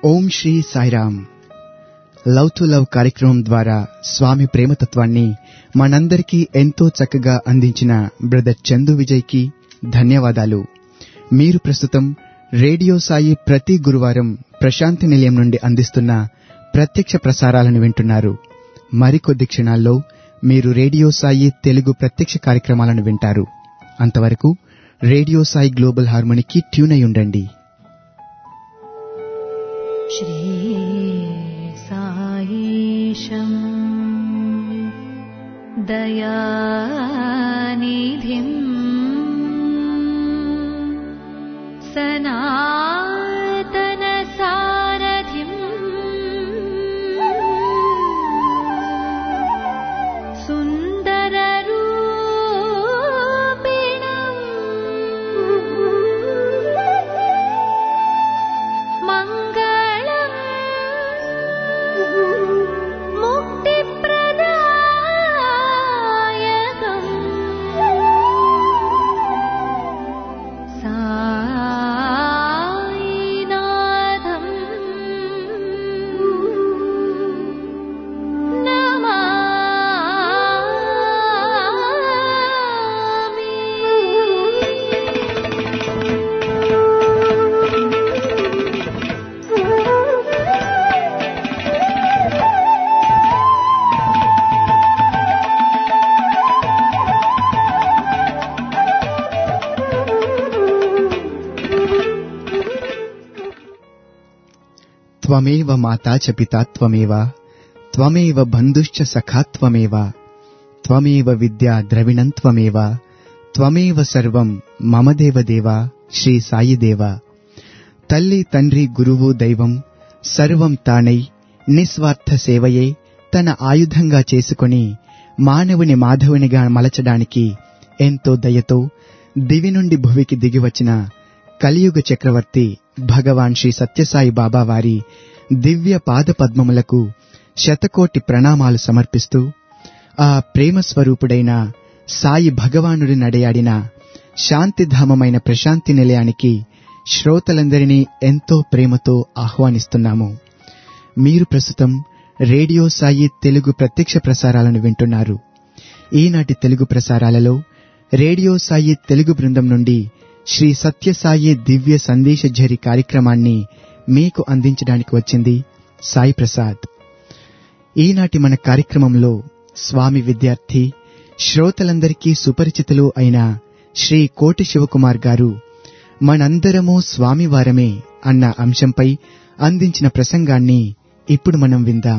Om Shri Sairam love to love కార్యక్రమం ద్వారా స్వామి ప్రేమతత్వాన్ని మనందరికీ ఎంతో చక్కగా అందించిన బ్రదర్ చందు విజయ్కి ధన్యవాదాలు మీరు ప్రస్తుతం రేడియో సాయి ప్రతి గురువారం ప్రశాంతి నిలయం నుండి అందిస్తున్న ప్రత్యక్ష ప్రసారాలను వింటున్నారు మరికొద్ది క్షణాల్లో మీరు రేడియో సాయి తెలుగు ప్రత్యక్ష కార్యక్రమాలను వింటారు అంతవరకు రేడియో సాయి గ్లోబల్ హార్మోనికి ట్యూన్ అయి ఉండండి श्रीसायीशम् दयानिधिम् सनातनसारथिम् सुन्दररूपिणम् मङ्गलम् मुक्तिप्रदायकम् सायिनाथम् త్వమేవ మాతా చ పితా త్వమేవ త్వమేవ బంధుశ్చ సఖా త్వమేవ త్వమేవ విద్యా ద్రవిణం త్వమేవ త్వమేవ సర్వం మమ దేవదేవ శ్రీ సాయి దేవ తల్లి తండ్రి గురువు దైవం సర్వం తానై నిస్వార్థ సేవయే తన ఆయుధంగా చేసుకొని మానవుని మాధవునిగా మలచడానికి ఎంతో దయతో దివి నుండి భువికి దిగివచ్చిన కలియుగ చక్రవర్తి భగవాన్ శ్రీ సత్యసాయి బాబా వారి దివ్య పాద పద్మములకు శతకోటి ప్రణామాలు సమర్పిస్తూ ఆ ప్రేమ స్వరూపుడైన సాయి భగవానుడి నడయాడిన శాంతిధామమైన ప్రశాంతి నిలయానికి శ్రోతలందరినీ ఎంతో ప్రేమతో ఆహ్వానిస్తున్నాము మీరు ప్రస్తుతం రేడియో సాయి తెలుగు ప్రత్యక్ష ప్రసారాలను వింటున్నారు ఈనాటి తెలుగు ప్రసారాలలో రేడియో సాయి తెలుగు బృందం నుండి శ్రీ సత్యసాయి దివ్య సందేశఝరి కార్యక్రమాన్ని మీకు అందించడానికి వచ్చింది సాయి ప్రసాద్ ఈనాటి మన కార్యక్రమంలో స్వామి విద్యార్థి శ్రోతలందరికీ సుపరిచితులు అయిన శ్రీ కోటి శివకుమార్ గారు మనందరము స్వామివారమే అన్న అంశంపై అందించిన ప్రసంగాన్ని ఇప్పుడు మనం విందాం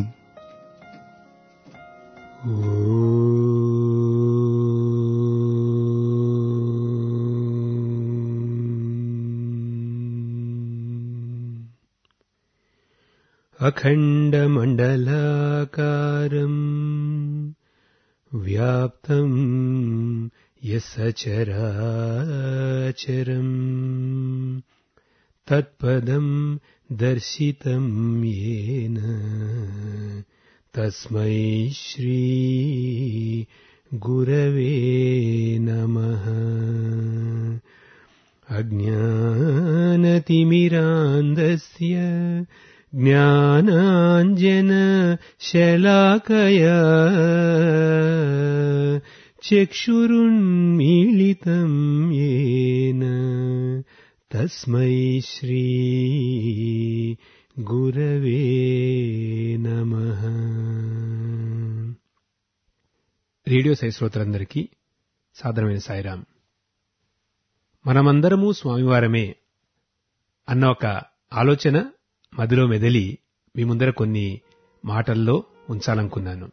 अखण्डमण्डलाकारम् व्याप्तम् यसचराचरम् तत्पदम् दर्शितम् येन तस्मै श्री गुरवे नमः अज्ञानतिमिरान्धस्य ज्ञानाञ्जनशलाकया चक्षुरुन्मीलितम् येन तस्मै श्री गुरवे नमः రేడియో సై శ్రోతలందరికీ సాదరమైన సాయిరాం మనమందరము స్వామివారమే అన్న ఒక ఆలోచన మదిలో మెదలి మీ ముందర కొన్ని మాటల్లో ఉంచాలనుకున్నాను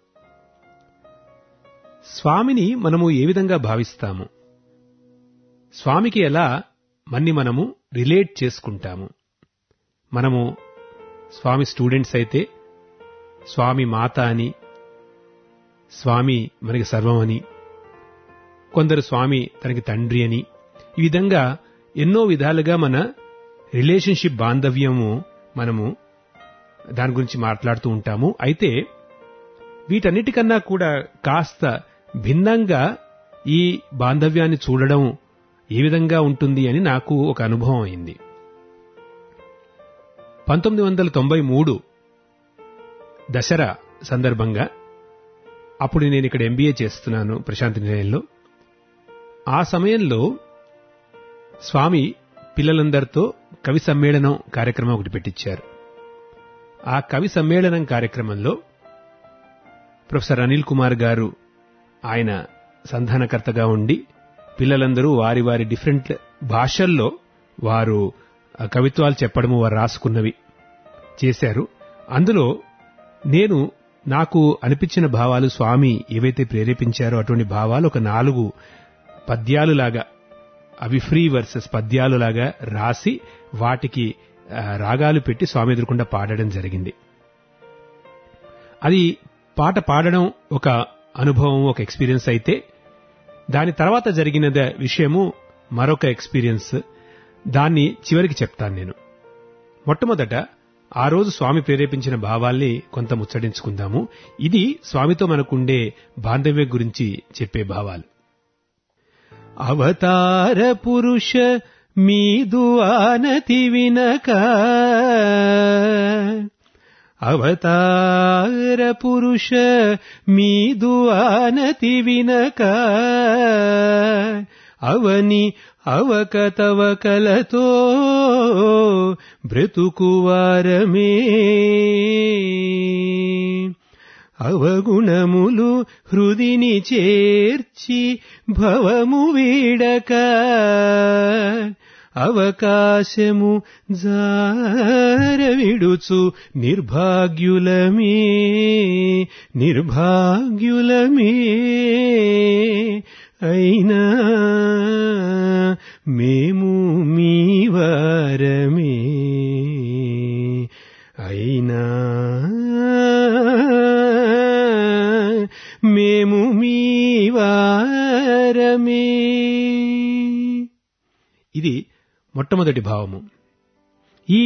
స్వామిని మనము ఏ విధంగా భావిస్తాము స్వామికి ఎలా మన్ని మనము రిలేట్ చేసుకుంటాము మనము స్వామి స్టూడెంట్స్ అయితే స్వామి మాత అని స్వామి మనకి సర్వమని కొందరు స్వామి తనకి తండ్రి అని ఈ విధంగా ఎన్నో విధాలుగా మన రిలేషన్షిప్ బాంధవ్యము మనము దాని గురించి మాట్లాడుతూ ఉంటాము అయితే వీటన్నిటికన్నా కూడా కాస్త భిన్నంగా ఈ బాంధవ్యాన్ని చూడడం ఏ విధంగా ఉంటుంది అని నాకు ఒక అనుభవం అయింది పంతొమ్మిది వందల తొంభై మూడు దసరా సందర్భంగా అప్పుడు నేను ఇక్కడ ఎంబీఏ చేస్తున్నాను ప్రశాంతి నిలయంలో ఆ సమయంలో స్వామి పిల్లలందరితో కవి సమ్మేళనం కార్యక్రమం ఒకటి పెట్టించారు ఆ కవి సమ్మేళనం కార్యక్రమంలో ప్రొఫెసర్ అనిల్ కుమార్ గారు ఆయన సంధానకర్తగా ఉండి పిల్లలందరూ వారి వారి డిఫరెంట్ భాషల్లో వారు ఆ కవిత్వాలు చెప్పడము వారు రాసుకున్నవి చేశారు అందులో నేను నాకు అనిపించిన భావాలు స్వామి ఏవైతే ప్రేరేపించారో అటువంటి భావాలు ఒక నాలుగు పద్యాలులాగా అవి ఫ్రీ వర్సెస్ పద్యాలులాగా రాసి వాటికి ఆ, రాగాలు పెట్టి స్వామి ఎదురుకుండా పాడడం జరిగింది అది పాట పాడడం ఒక అనుభవం ఒక ఎక్స్పీరియన్స్ అయితే దాని తర్వాత జరిగిన విషయము మరొక ఎక్స్పీరియన్స్ దాన్ని చివరికి చెప్తాను నేను మొట్టమొదట ఆ రోజు స్వామి ప్రేరేపించిన భావాల్ని కొంత ముచ్చటించుకుందాము ఇది స్వామితో మనకుండే బాంధవ్యం గురించి చెప్పే భావాలు అవతార పురుష మీదు ఆనతి వినక అవతార పురుష మీదు ఆనతి వినక అవని అవకతవకలతో బ్రతుకువారమే అవగుణములు హృదిని చేర్చి భవము వీడక అవకాశము జారవిడుచు నిర్భాగ్యులమే నిర్భాగ్యులమే అయినా మేము మీ వారమే అయినా మేము మీ వారమే ఇది మొట్టమొదటి భావము ఈ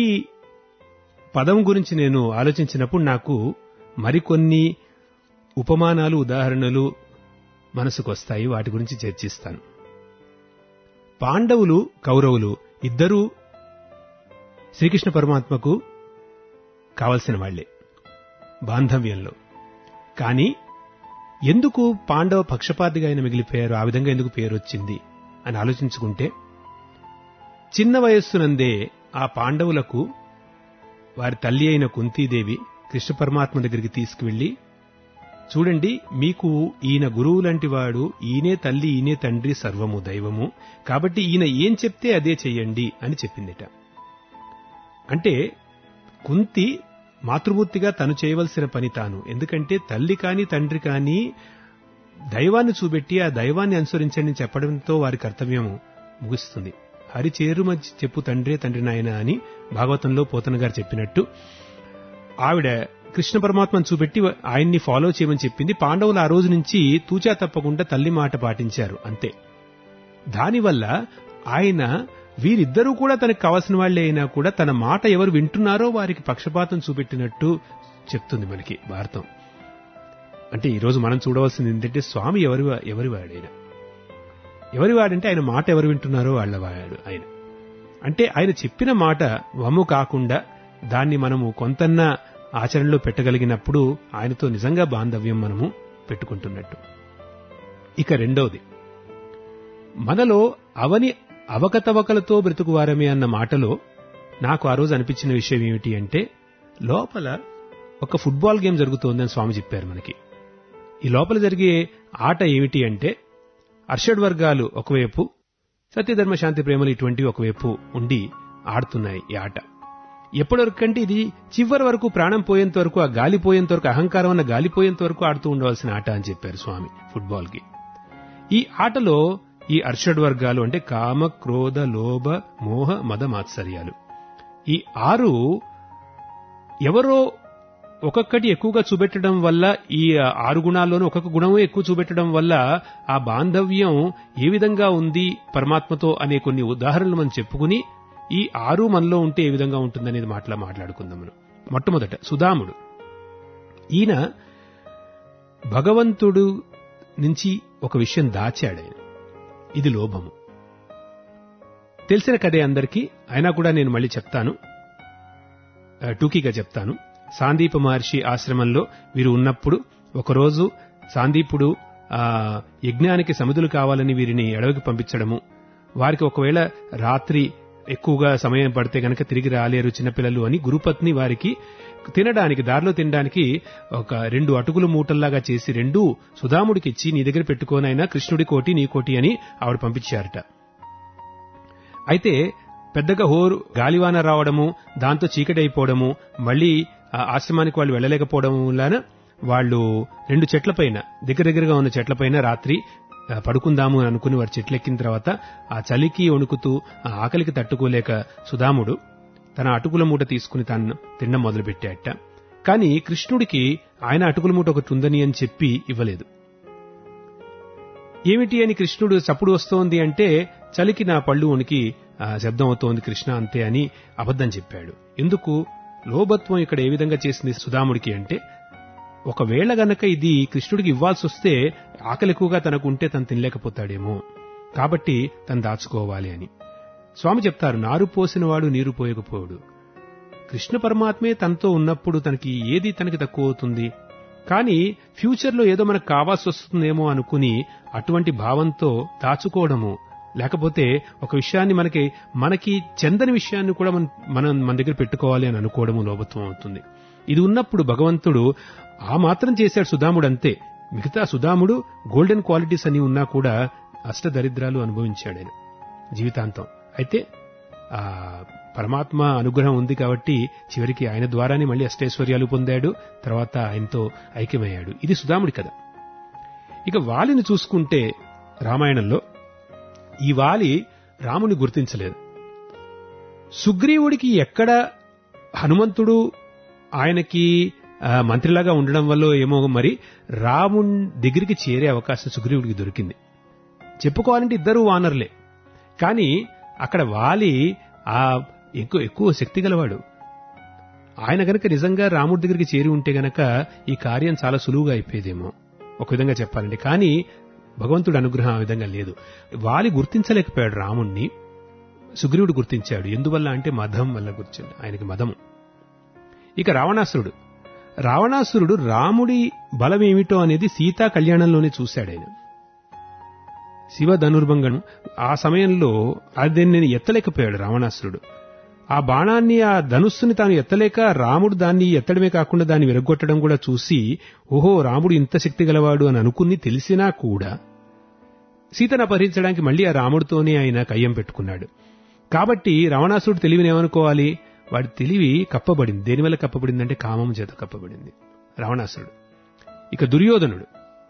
పదం గురించి నేను ఆలోచించినప్పుడు నాకు మరికొన్ని ఉపమానాలు ఉదాహరణలు మనసుకు వస్తాయి వాటి గురించి చర్చిస్తాను పాండవులు కౌరవులు ఇద్దరూ శ్రీకృష్ణ పరమాత్మకు కావలసిన వాళ్లే బాంధవ్యంలో కానీ ఎందుకు పాండవ పక్షపాతిగా ఆయన మిగిలిపోయారు ఆ విధంగా ఎందుకు పేరు వచ్చింది అని ఆలోచించుకుంటే చిన్న వయస్సునందే ఆ పాండవులకు వారి తల్లి అయిన కుంతీదేవి కృష్ణ పరమాత్మ దగ్గరికి తీసుకువెళ్లి చూడండి మీకు ఈయన గురువు లాంటి వాడు ఈయనే తల్లి ఈయనే తండ్రి సర్వము దైవము కాబట్టి ఈయన ఏం చెప్తే అదే చెయ్యండి అని చెప్పిందిట అంటే కుంతి మాతృమూర్తిగా తను చేయవలసిన పని తాను ఎందుకంటే తల్లి కాని తండ్రి కాని దైవాన్ని చూపెట్టి ఆ దైవాన్ని అనుసరించండి అని చెప్పడంతో వారి కర్తవ్యం ముగుస్తుంది హరి చేరుమ చెప్పు తండ్రే తండ్రి నాయన అని భాగవతంలో పోతన గారు చెప్పినట్టు ఆవిడ కృష్ణ పరమాత్మను చూపెట్టి ఆయన్ని ఫాలో చేయమని చెప్పింది పాండవులు ఆ రోజు నుంచి తూచా తప్పకుండా తల్లి మాట పాటించారు అంతే దానివల్ల ఆయన వీరిద్దరూ కూడా తనకు కావాల్సిన వాళ్లే అయినా కూడా తన మాట ఎవరు వింటున్నారో వారికి పక్షపాతం చూపెట్టినట్టు చెప్తుంది మనకి భారతం అంటే ఈరోజు మనం చూడవలసింది ఏంటంటే స్వామి ఎవరి ఎవరి వాడైనా ఎవరి వాడంటే ఆయన మాట ఎవరు వింటున్నారో వాళ్ళ వాడు ఆయన అంటే ఆయన చెప్పిన మాట వమ్ము కాకుండా దాన్ని మనము కొంతన్న ఆచరణలో పెట్టగలిగినప్పుడు ఆయనతో నిజంగా బాంధవ్యం మనము పెట్టుకుంటున్నట్టు ఇక రెండవది మనలో అవని అవకతవకలతో బ్రతుకువారమే అన్న మాటలో నాకు ఆ రోజు అనిపించిన విషయం ఏమిటి అంటే లోపల ఒక ఫుట్బాల్ గేమ్ జరుగుతోందని స్వామి చెప్పారు మనకి ఈ లోపల జరిగే ఆట ఏమిటి అంటే అర్షడ్ వర్గాలు ఒకవైపు సత్యధర్మ శాంతి ప్రేమలు ఇటువంటివి ఒకవైపు ఉండి ఆడుతున్నాయి ఈ ఆట ఎప్పటివరకు అంటే ఇది చివరి వరకు ప్రాణం పోయేంత వరకు ఆ గాలి పోయేంత వరకు అహంకారం అన్న గాలి పోయేంత వరకు ఆడుతూ ఉండవలసిన ఆట అని చెప్పారు స్వామి ఫుట్బాల్ కి ఈ ఆటలో ఈ అర్షడ్ వర్గాలు అంటే కామ క్రోధ లోభ మోహ మద మాత్సర్యాలు ఈ ఆరు ఎవరో ఒక్కొక్కటి ఎక్కువగా చూపెట్టడం వల్ల ఈ ఆరు గుణాల్లోనూ ఒక్కొక్క గుణమే ఎక్కువ చూపెట్టడం వల్ల ఆ బాంధవ్యం ఏ విధంగా ఉంది పరమాత్మతో అనే కొన్ని ఉదాహరణలు మనం చెప్పుకుని ఈ ఆరు మనలో ఉంటే ఏ విధంగా ఉంటుందనేది మాటలా మాట్లాడుకుందాం మనం మొట్టమొదట సుధాముడు ఈయన భగవంతుడు నుంచి ఒక విషయం దాచాడు ఆయన ఇది లోభము తెలిసిన కథే అందరికీ అయినా కూడా నేను మళ్ళీ చెప్తాను ఆ, టూకీగా చెప్తాను సాందీప మహర్షి ఆశ్రమంలో వీరు ఉన్నప్పుడు ఒకరోజు సాందీపుడు ఆ యజ్ఞానికి సమిధులు కావాలని వీరిని అడవికి పంపించడము వారికి ఒకవేళ రాత్రి ఎక్కువగా సమయం పడితే గనక తిరిగి రాలేరు చిన్నపిల్లలు అని గురుపత్ని వారికి తినడానికి దారిలో తినడానికి ఒక రెండు అటుకుల మూటల్లాగా చేసి రెండు సుధాముడికి ఇచ్చి నీ దగ్గర పెట్టుకోనైనా కృష్ణుడి కోటి నీ కోటి అని ఆవిడ పంపించారట అయితే పెద్దగా హోరు గాలివాన రావడము దాంతో చీకటి అయిపోవడము మళ్ళీ ఆ ఆశ్రమానికి వాళ్ళు వెళ్ళలేకపోవడం వలన వాళ్ళు రెండు చెట్లపైన దగ్గర దగ్గరగా ఉన్న చెట్లపైన రాత్రి ఆ, పడుకుందాము అని అనుకుని వారు చెట్లెక్కిన తర్వాత ఆ చలికి వణుకుతూ ఆ ఆకలికి తట్టుకోలేక సుధాముడు తన అటుకుల మూట తీసుకుని తాను తినడం మొదలుపెట్టాట కానీ కృష్ణుడికి ఆయన అటుకుల మూట ఒకటి ఉందని అని చెప్పి ఇవ్వలేదు ఏమిటి అని కృష్ణుడు చప్పుడు వస్తోంది అంటే చలికి నా పళ్ళు ఉనికి ఆ, శబ్దం అవుతోంది కృష్ణ అంతే అని అబద్ధం చెప్పాడు ఎందుకు లోభత్వం ఇక్కడ ఏ విధంగా చేసింది సుధాముడికి అంటే ఒకవేళ గనక ఇది కృష్ణుడికి ఇవ్వాల్సి వస్తే ఆకలి ఎక్కువగా తనకు ఉంటే తను తినలేకపోతాడేమో కాబట్టి తను దాచుకోవాలి అని స్వామి చెప్తారు నారు పోసినవాడు నీరు పోయకపోడు కృష్ణ పరమాత్మే తనతో ఉన్నప్పుడు తనకి ఏది తనకి తక్కువ అవుతుంది కానీ ఫ్యూచర్లో ఏదో మనకు కావాల్సి వస్తుందేమో అనుకుని అటువంటి భావంతో దాచుకోవడము లేకపోతే ఒక విషయాన్ని మనకి మనకి చెందని విషయాన్ని కూడా మనం మనం మన దగ్గర పెట్టుకోవాలి అని అనుకోవడము లోభత్వం అవుతుంది ఇది ఉన్నప్పుడు భగవంతుడు ఆ మాత్రం చేశాడు సుధాముడు అంతే మిగతా సుధాముడు గోల్డెన్ క్వాలిటీస్ అని ఉన్నా కూడా అష్టదరిద్రాలు అనుభవించాడు ఆయన జీవితాంతం అయితే ఆ పరమాత్మ అనుగ్రహం ఉంది కాబట్టి చివరికి ఆయన ద్వారానే మళ్ళీ అష్టైశ్వర్యాలు పొందాడు తర్వాత ఆయనతో ఐక్యమయ్యాడు ఇది సుధాముడి కథ ఇక వాలిని చూసుకుంటే రామాయణంలో ఈ వాలి రాముని గుర్తించలేదు సుగ్రీవుడికి ఎక్కడ హనుమంతుడు ఆయనకి ఆ, మంత్రిలాగా ఉండడం వల్ల ఏమో మరి రాముని దగ్గరికి చేరే అవకాశం సుగ్రీవుడికి దొరికింది చెప్పుకోవాలంటే ఇద్దరు వానర్లే కానీ అక్కడ వాలి ఆ ఎక్కువ ఎక్కువ శక్తి గలవాడు ఆయన గనక నిజంగా రాముడి దగ్గరికి చేరి ఉంటే గనక ఈ కార్యం చాలా సులువుగా అయిపోయేదేమో ఒక విధంగా చెప్పాలంటే కానీ భగవంతుడి అనుగ్రహం ఆ విధంగా లేదు వాలి గుర్తించలేకపోయాడు రాముణ్ణి సుగ్రీవుడు గుర్తించాడు ఎందువల్ల అంటే మదం వల్ల గుర్తించాడు ఆయనకి మదము ఇక రావణాసురుడు రావణాసురుడు రాముడి బలం ఏమిటో అనేది సీతా కళ్యాణంలోనే చూశాడు ఆయన శివ ధనుర్భంగం ఆ సమయంలో అది నేను ఎత్తలేకపోయాడు రావణాసురుడు ఆ బాణాన్ని ఆ ధనుస్సుని తాను ఎత్తలేక రాముడు దాన్ని ఎత్తడమే కాకుండా దాన్ని విరగొట్టడం కూడా చూసి ఓహో రాముడు ఇంత శక్తి గలవాడు అని అనుకుని తెలిసినా కూడా సీతను అపహరించడానికి మళ్ళీ ఆ రాముడితోనే ఆయన కయ్యం పెట్టుకున్నాడు కాబట్టి రావణాసురుడు తెలివిని ఏమనుకోవాలి వాడి తెలివి కప్పబడింది దేనివల్ల కప్పబడిందంటే కామం చేత కప్పబడింది రావణాసురుడు ఇక దుర్యోధనుడు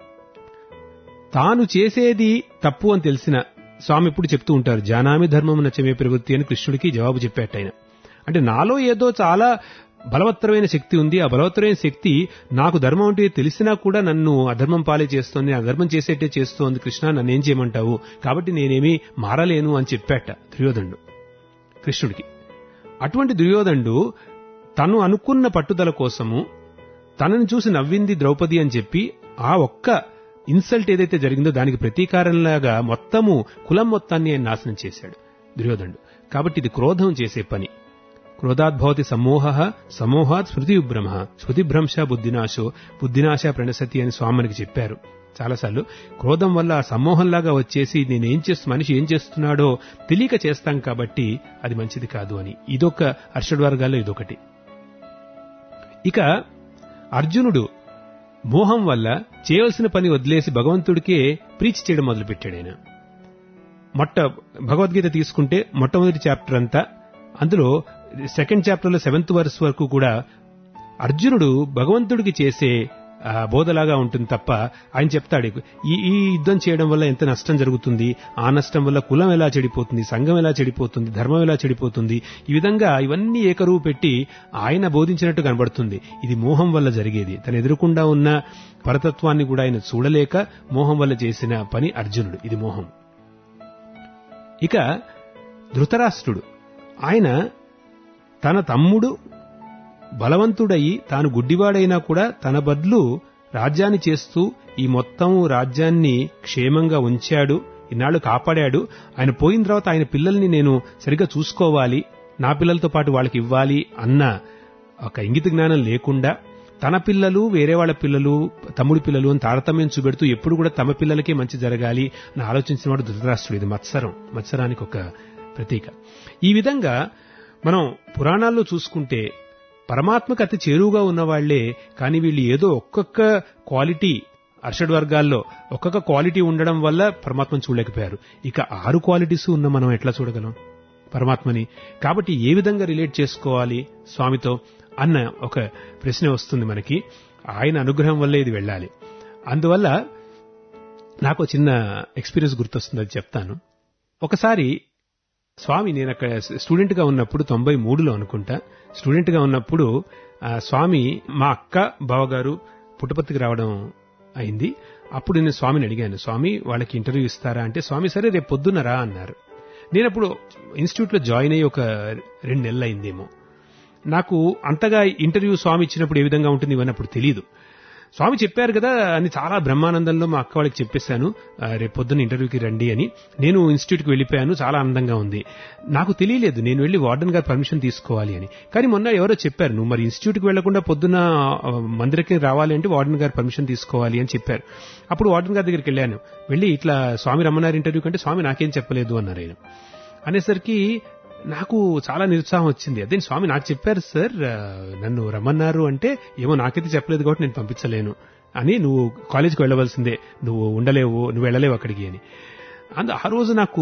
తాను చేసేది తప్పు అని తెలిసిన స్వామి ఇప్పుడు చెప్తూ ఉంటారు జానామి ధర్మం నచ్చమే ప్రవృత్తి అని కృష్ణుడికి జవాబు చెప్పాట ఆయన అంటే నాలో ఏదో చాలా బలవత్తరమైన శక్తి ఉంది ఆ బలవత్తరమైన శక్తి నాకు ధర్మం అంటే తెలిసినా కూడా నన్ను అధర్మం పాలే చేస్తోంది అధర్మం చేసేట్టే చేస్తోంది కృష్ణ నన్ను ఏం చేయమంటావు కాబట్టి నేనేమీ మారలేను అని చెప్పాట దుర్యోధనుడు కృష్ణుడికి అటువంటి దుర్యోధనుడు తను అనుకున్న పట్టుదల కోసము తనని చూసి నవ్వింది ద్రౌపది అని చెప్పి ఆ ఒక్క ఇన్సల్ట్ ఏదైతే జరిగిందో దానికి ప్రతీకారంలాగా మొత్తము కులం మొత్తాన్ని ఆయన నాశనం చేశాడు దుర్యోధనుడు కాబట్టి ఇది క్రోధం చేసే పని క్రోధాద్భవతి సమోహ సమోహాత్ స్మృతిభ్రమ స్మృతిభ్రంశ బుద్ధినాశో బుద్ధినాశ ప్రణసతి అని స్వామికి చెప్పారు చాలాసార్లు క్రోధం వల్ల ఆ సమ్మోహంలాగా వచ్చేసి నేనేం చేస్తు మనిషి ఏం చేస్తున్నాడో తెలియక చేస్తాం కాబట్టి అది మంచిది కాదు అని ఇదొక అర్షడ్ వర్గాల్లో ఇదొకటి ఇక అర్జునుడు మోహం వల్ల చేయవలసిన పని వదిలేసి భగవంతుడికే ప్రీచ్ చేయడం మొదలుపెట్టాడు ఆయన మొట్ట భగవద్గీత తీసుకుంటే మొట్టమొదటి చాప్టర్ అంతా అందులో సెకండ్ చాప్టర్లో సెవెంత్ వర్స్ వరకు కూడా అర్జునుడు భగవంతుడికి చేసే ఆ, బోధలాగా ఉంటుంది తప్ప ఆయన చెప్తాడు ఈ ఈ యుద్ధం చేయడం వల్ల ఎంత నష్టం జరుగుతుంది ఆ నష్టం వల్ల కులం ఎలా చెడిపోతుంది సంఘం ఎలా చెడిపోతుంది ధర్మం ఎలా చెడిపోతుంది ఈ విధంగా ఇవన్నీ ఏకరువు పెట్టి ఆయన బోధించినట్టు కనబడుతుంది ఇది మోహం వల్ల జరిగేది తన ఎదురుకుండా ఉన్న పరతత్వాన్ని కూడా ఆయన చూడలేక మోహం వల్ల చేసిన పని అర్జునుడు ఇది మోహం ఇక ధృతరాష్ట్రుడు ఆయన తన తమ్ముడు బలవంతుడయి తాను గుడ్డివాడైనా కూడా తన బదులు రాజ్యాన్ని చేస్తూ ఈ మొత్తం రాజ్యాన్ని క్షేమంగా ఉంచాడు ఇన్నాళ్ళు కాపాడాడు ఆయన పోయిన తర్వాత ఆయన పిల్లల్ని నేను సరిగ్గా చూసుకోవాలి నా పిల్లలతో పాటు వాళ్ళకి ఇవ్వాలి అన్న ఒక ఇంగిత జ్ఞానం లేకుండా తన పిల్లలు వేరే వాళ్ళ పిల్లలు తమ్ముడి పిల్లలు అని తారతమ్యం చూపెడుతూ ఎప్పుడు కూడా తమ పిల్లలకే మంచి జరగాలి అని ఆలోచించిన వాడు ధృతరాష్ట్రుడు ఇది మత్సరం మత్సరానికి ఒక ప్రతీక ఈ విధంగా మనం పురాణాల్లో చూసుకుంటే పరమాత్మకు అతి చేరువుగా ఉన్నవాళ్లే కానీ వీళ్ళు ఏదో ఒక్కొక్క క్వాలిటీ అర్షడ్ వర్గాల్లో ఒక్కొక్క క్వాలిటీ ఉండడం వల్ల పరమాత్మను చూడలేకపోయారు ఇక ఆరు క్వాలిటీస్ ఉన్న మనం ఎట్లా చూడగలం పరమాత్మని కాబట్టి ఏ విధంగా రిలేట్ చేసుకోవాలి స్వామితో అన్న ఒక ప్రశ్న వస్తుంది మనకి ఆయన అనుగ్రహం వల్లే ఇది వెళ్ళాలి అందువల్ల నాకు ఒక చిన్న ఎక్స్పీరియన్స్ గుర్తొస్తుంది అది చెప్తాను ఒకసారి స్వామి నేను అక్కడ స్టూడెంట్ గా ఉన్నప్పుడు తొంభై మూడులో అనుకుంటా స్టూడెంట్ గా ఉన్నప్పుడు ఆ స్వామి మా అక్క బావగారు పుట్టపర్తికి రావడం అయింది అప్పుడు నేను స్వామిని అడిగాను స్వామి వాళ్ళకి ఇంటర్వ్యూ ఇస్తారా అంటే స్వామి సరే రేపు పొద్దున్న రా అన్నారు నేను అప్పుడు ఇన్స్టిట్యూట్ లో జాయిన్ అయ్యి ఒక రెండు నెలలు అయిందేమో నాకు అంతగా ఇంటర్వ్యూ స్వామి ఇచ్చినప్పుడు ఏ విధంగా ఉంటుంది ఇవన్నీ అప్పుడు తెలియదు స్వామి చెప్పారు కదా అని చాలా బ్రహ్మానందంలో మా అక్క వాళ్ళకి చెప్పేశాను ఆ, రేపు పొద్దున్న ఇంటర్వ్యూకి రండి అని నేను ఇన్స్టిట్యూట్కి వెళ్ళిపోయాను చాలా ఆనందంగా ఉంది నాకు తెలియలేదు నేను వెళ్ళి వార్డెన్ గారు పర్మిషన్ తీసుకోవాలి అని కానీ మొన్న ఎవరో చెప్పారు నువ్వు మరి ఇన్స్టిట్యూట్కి వెళ్లకుండా పొద్దున్న ఆ, మందిరకి రావాలి అంటే వార్డెన్ గారు పర్మిషన్ తీసుకోవాలి అని చెప్పారు అప్పుడు వార్డెన్ గారి దగ్గరికి వెళ్ళాను వెళ్ళి ఇట్లా స్వామి రమ్మన్నారు ఇంటర్వ్యూ కంటే స్వామి నాకేం చెప్పలేదు అన్నారు ఆయన అనేసరికి నాకు చాలా నిరుత్సాహం వచ్చింది అదే స్వామి నాకు చెప్పారు సార్ ఆ, నన్ను రమ్మన్నారు అంటే ఏమో నాకైతే చెప్పలేదు కాబట్టి నేను పంపించలేను అని నువ్వు కాలేజీకి వెళ్ళవలసిందే నువ్వు ఉండలేవు నువ్వు వెళ్ళలేవు అక్కడికి అని అందు ఆ రోజు నాకు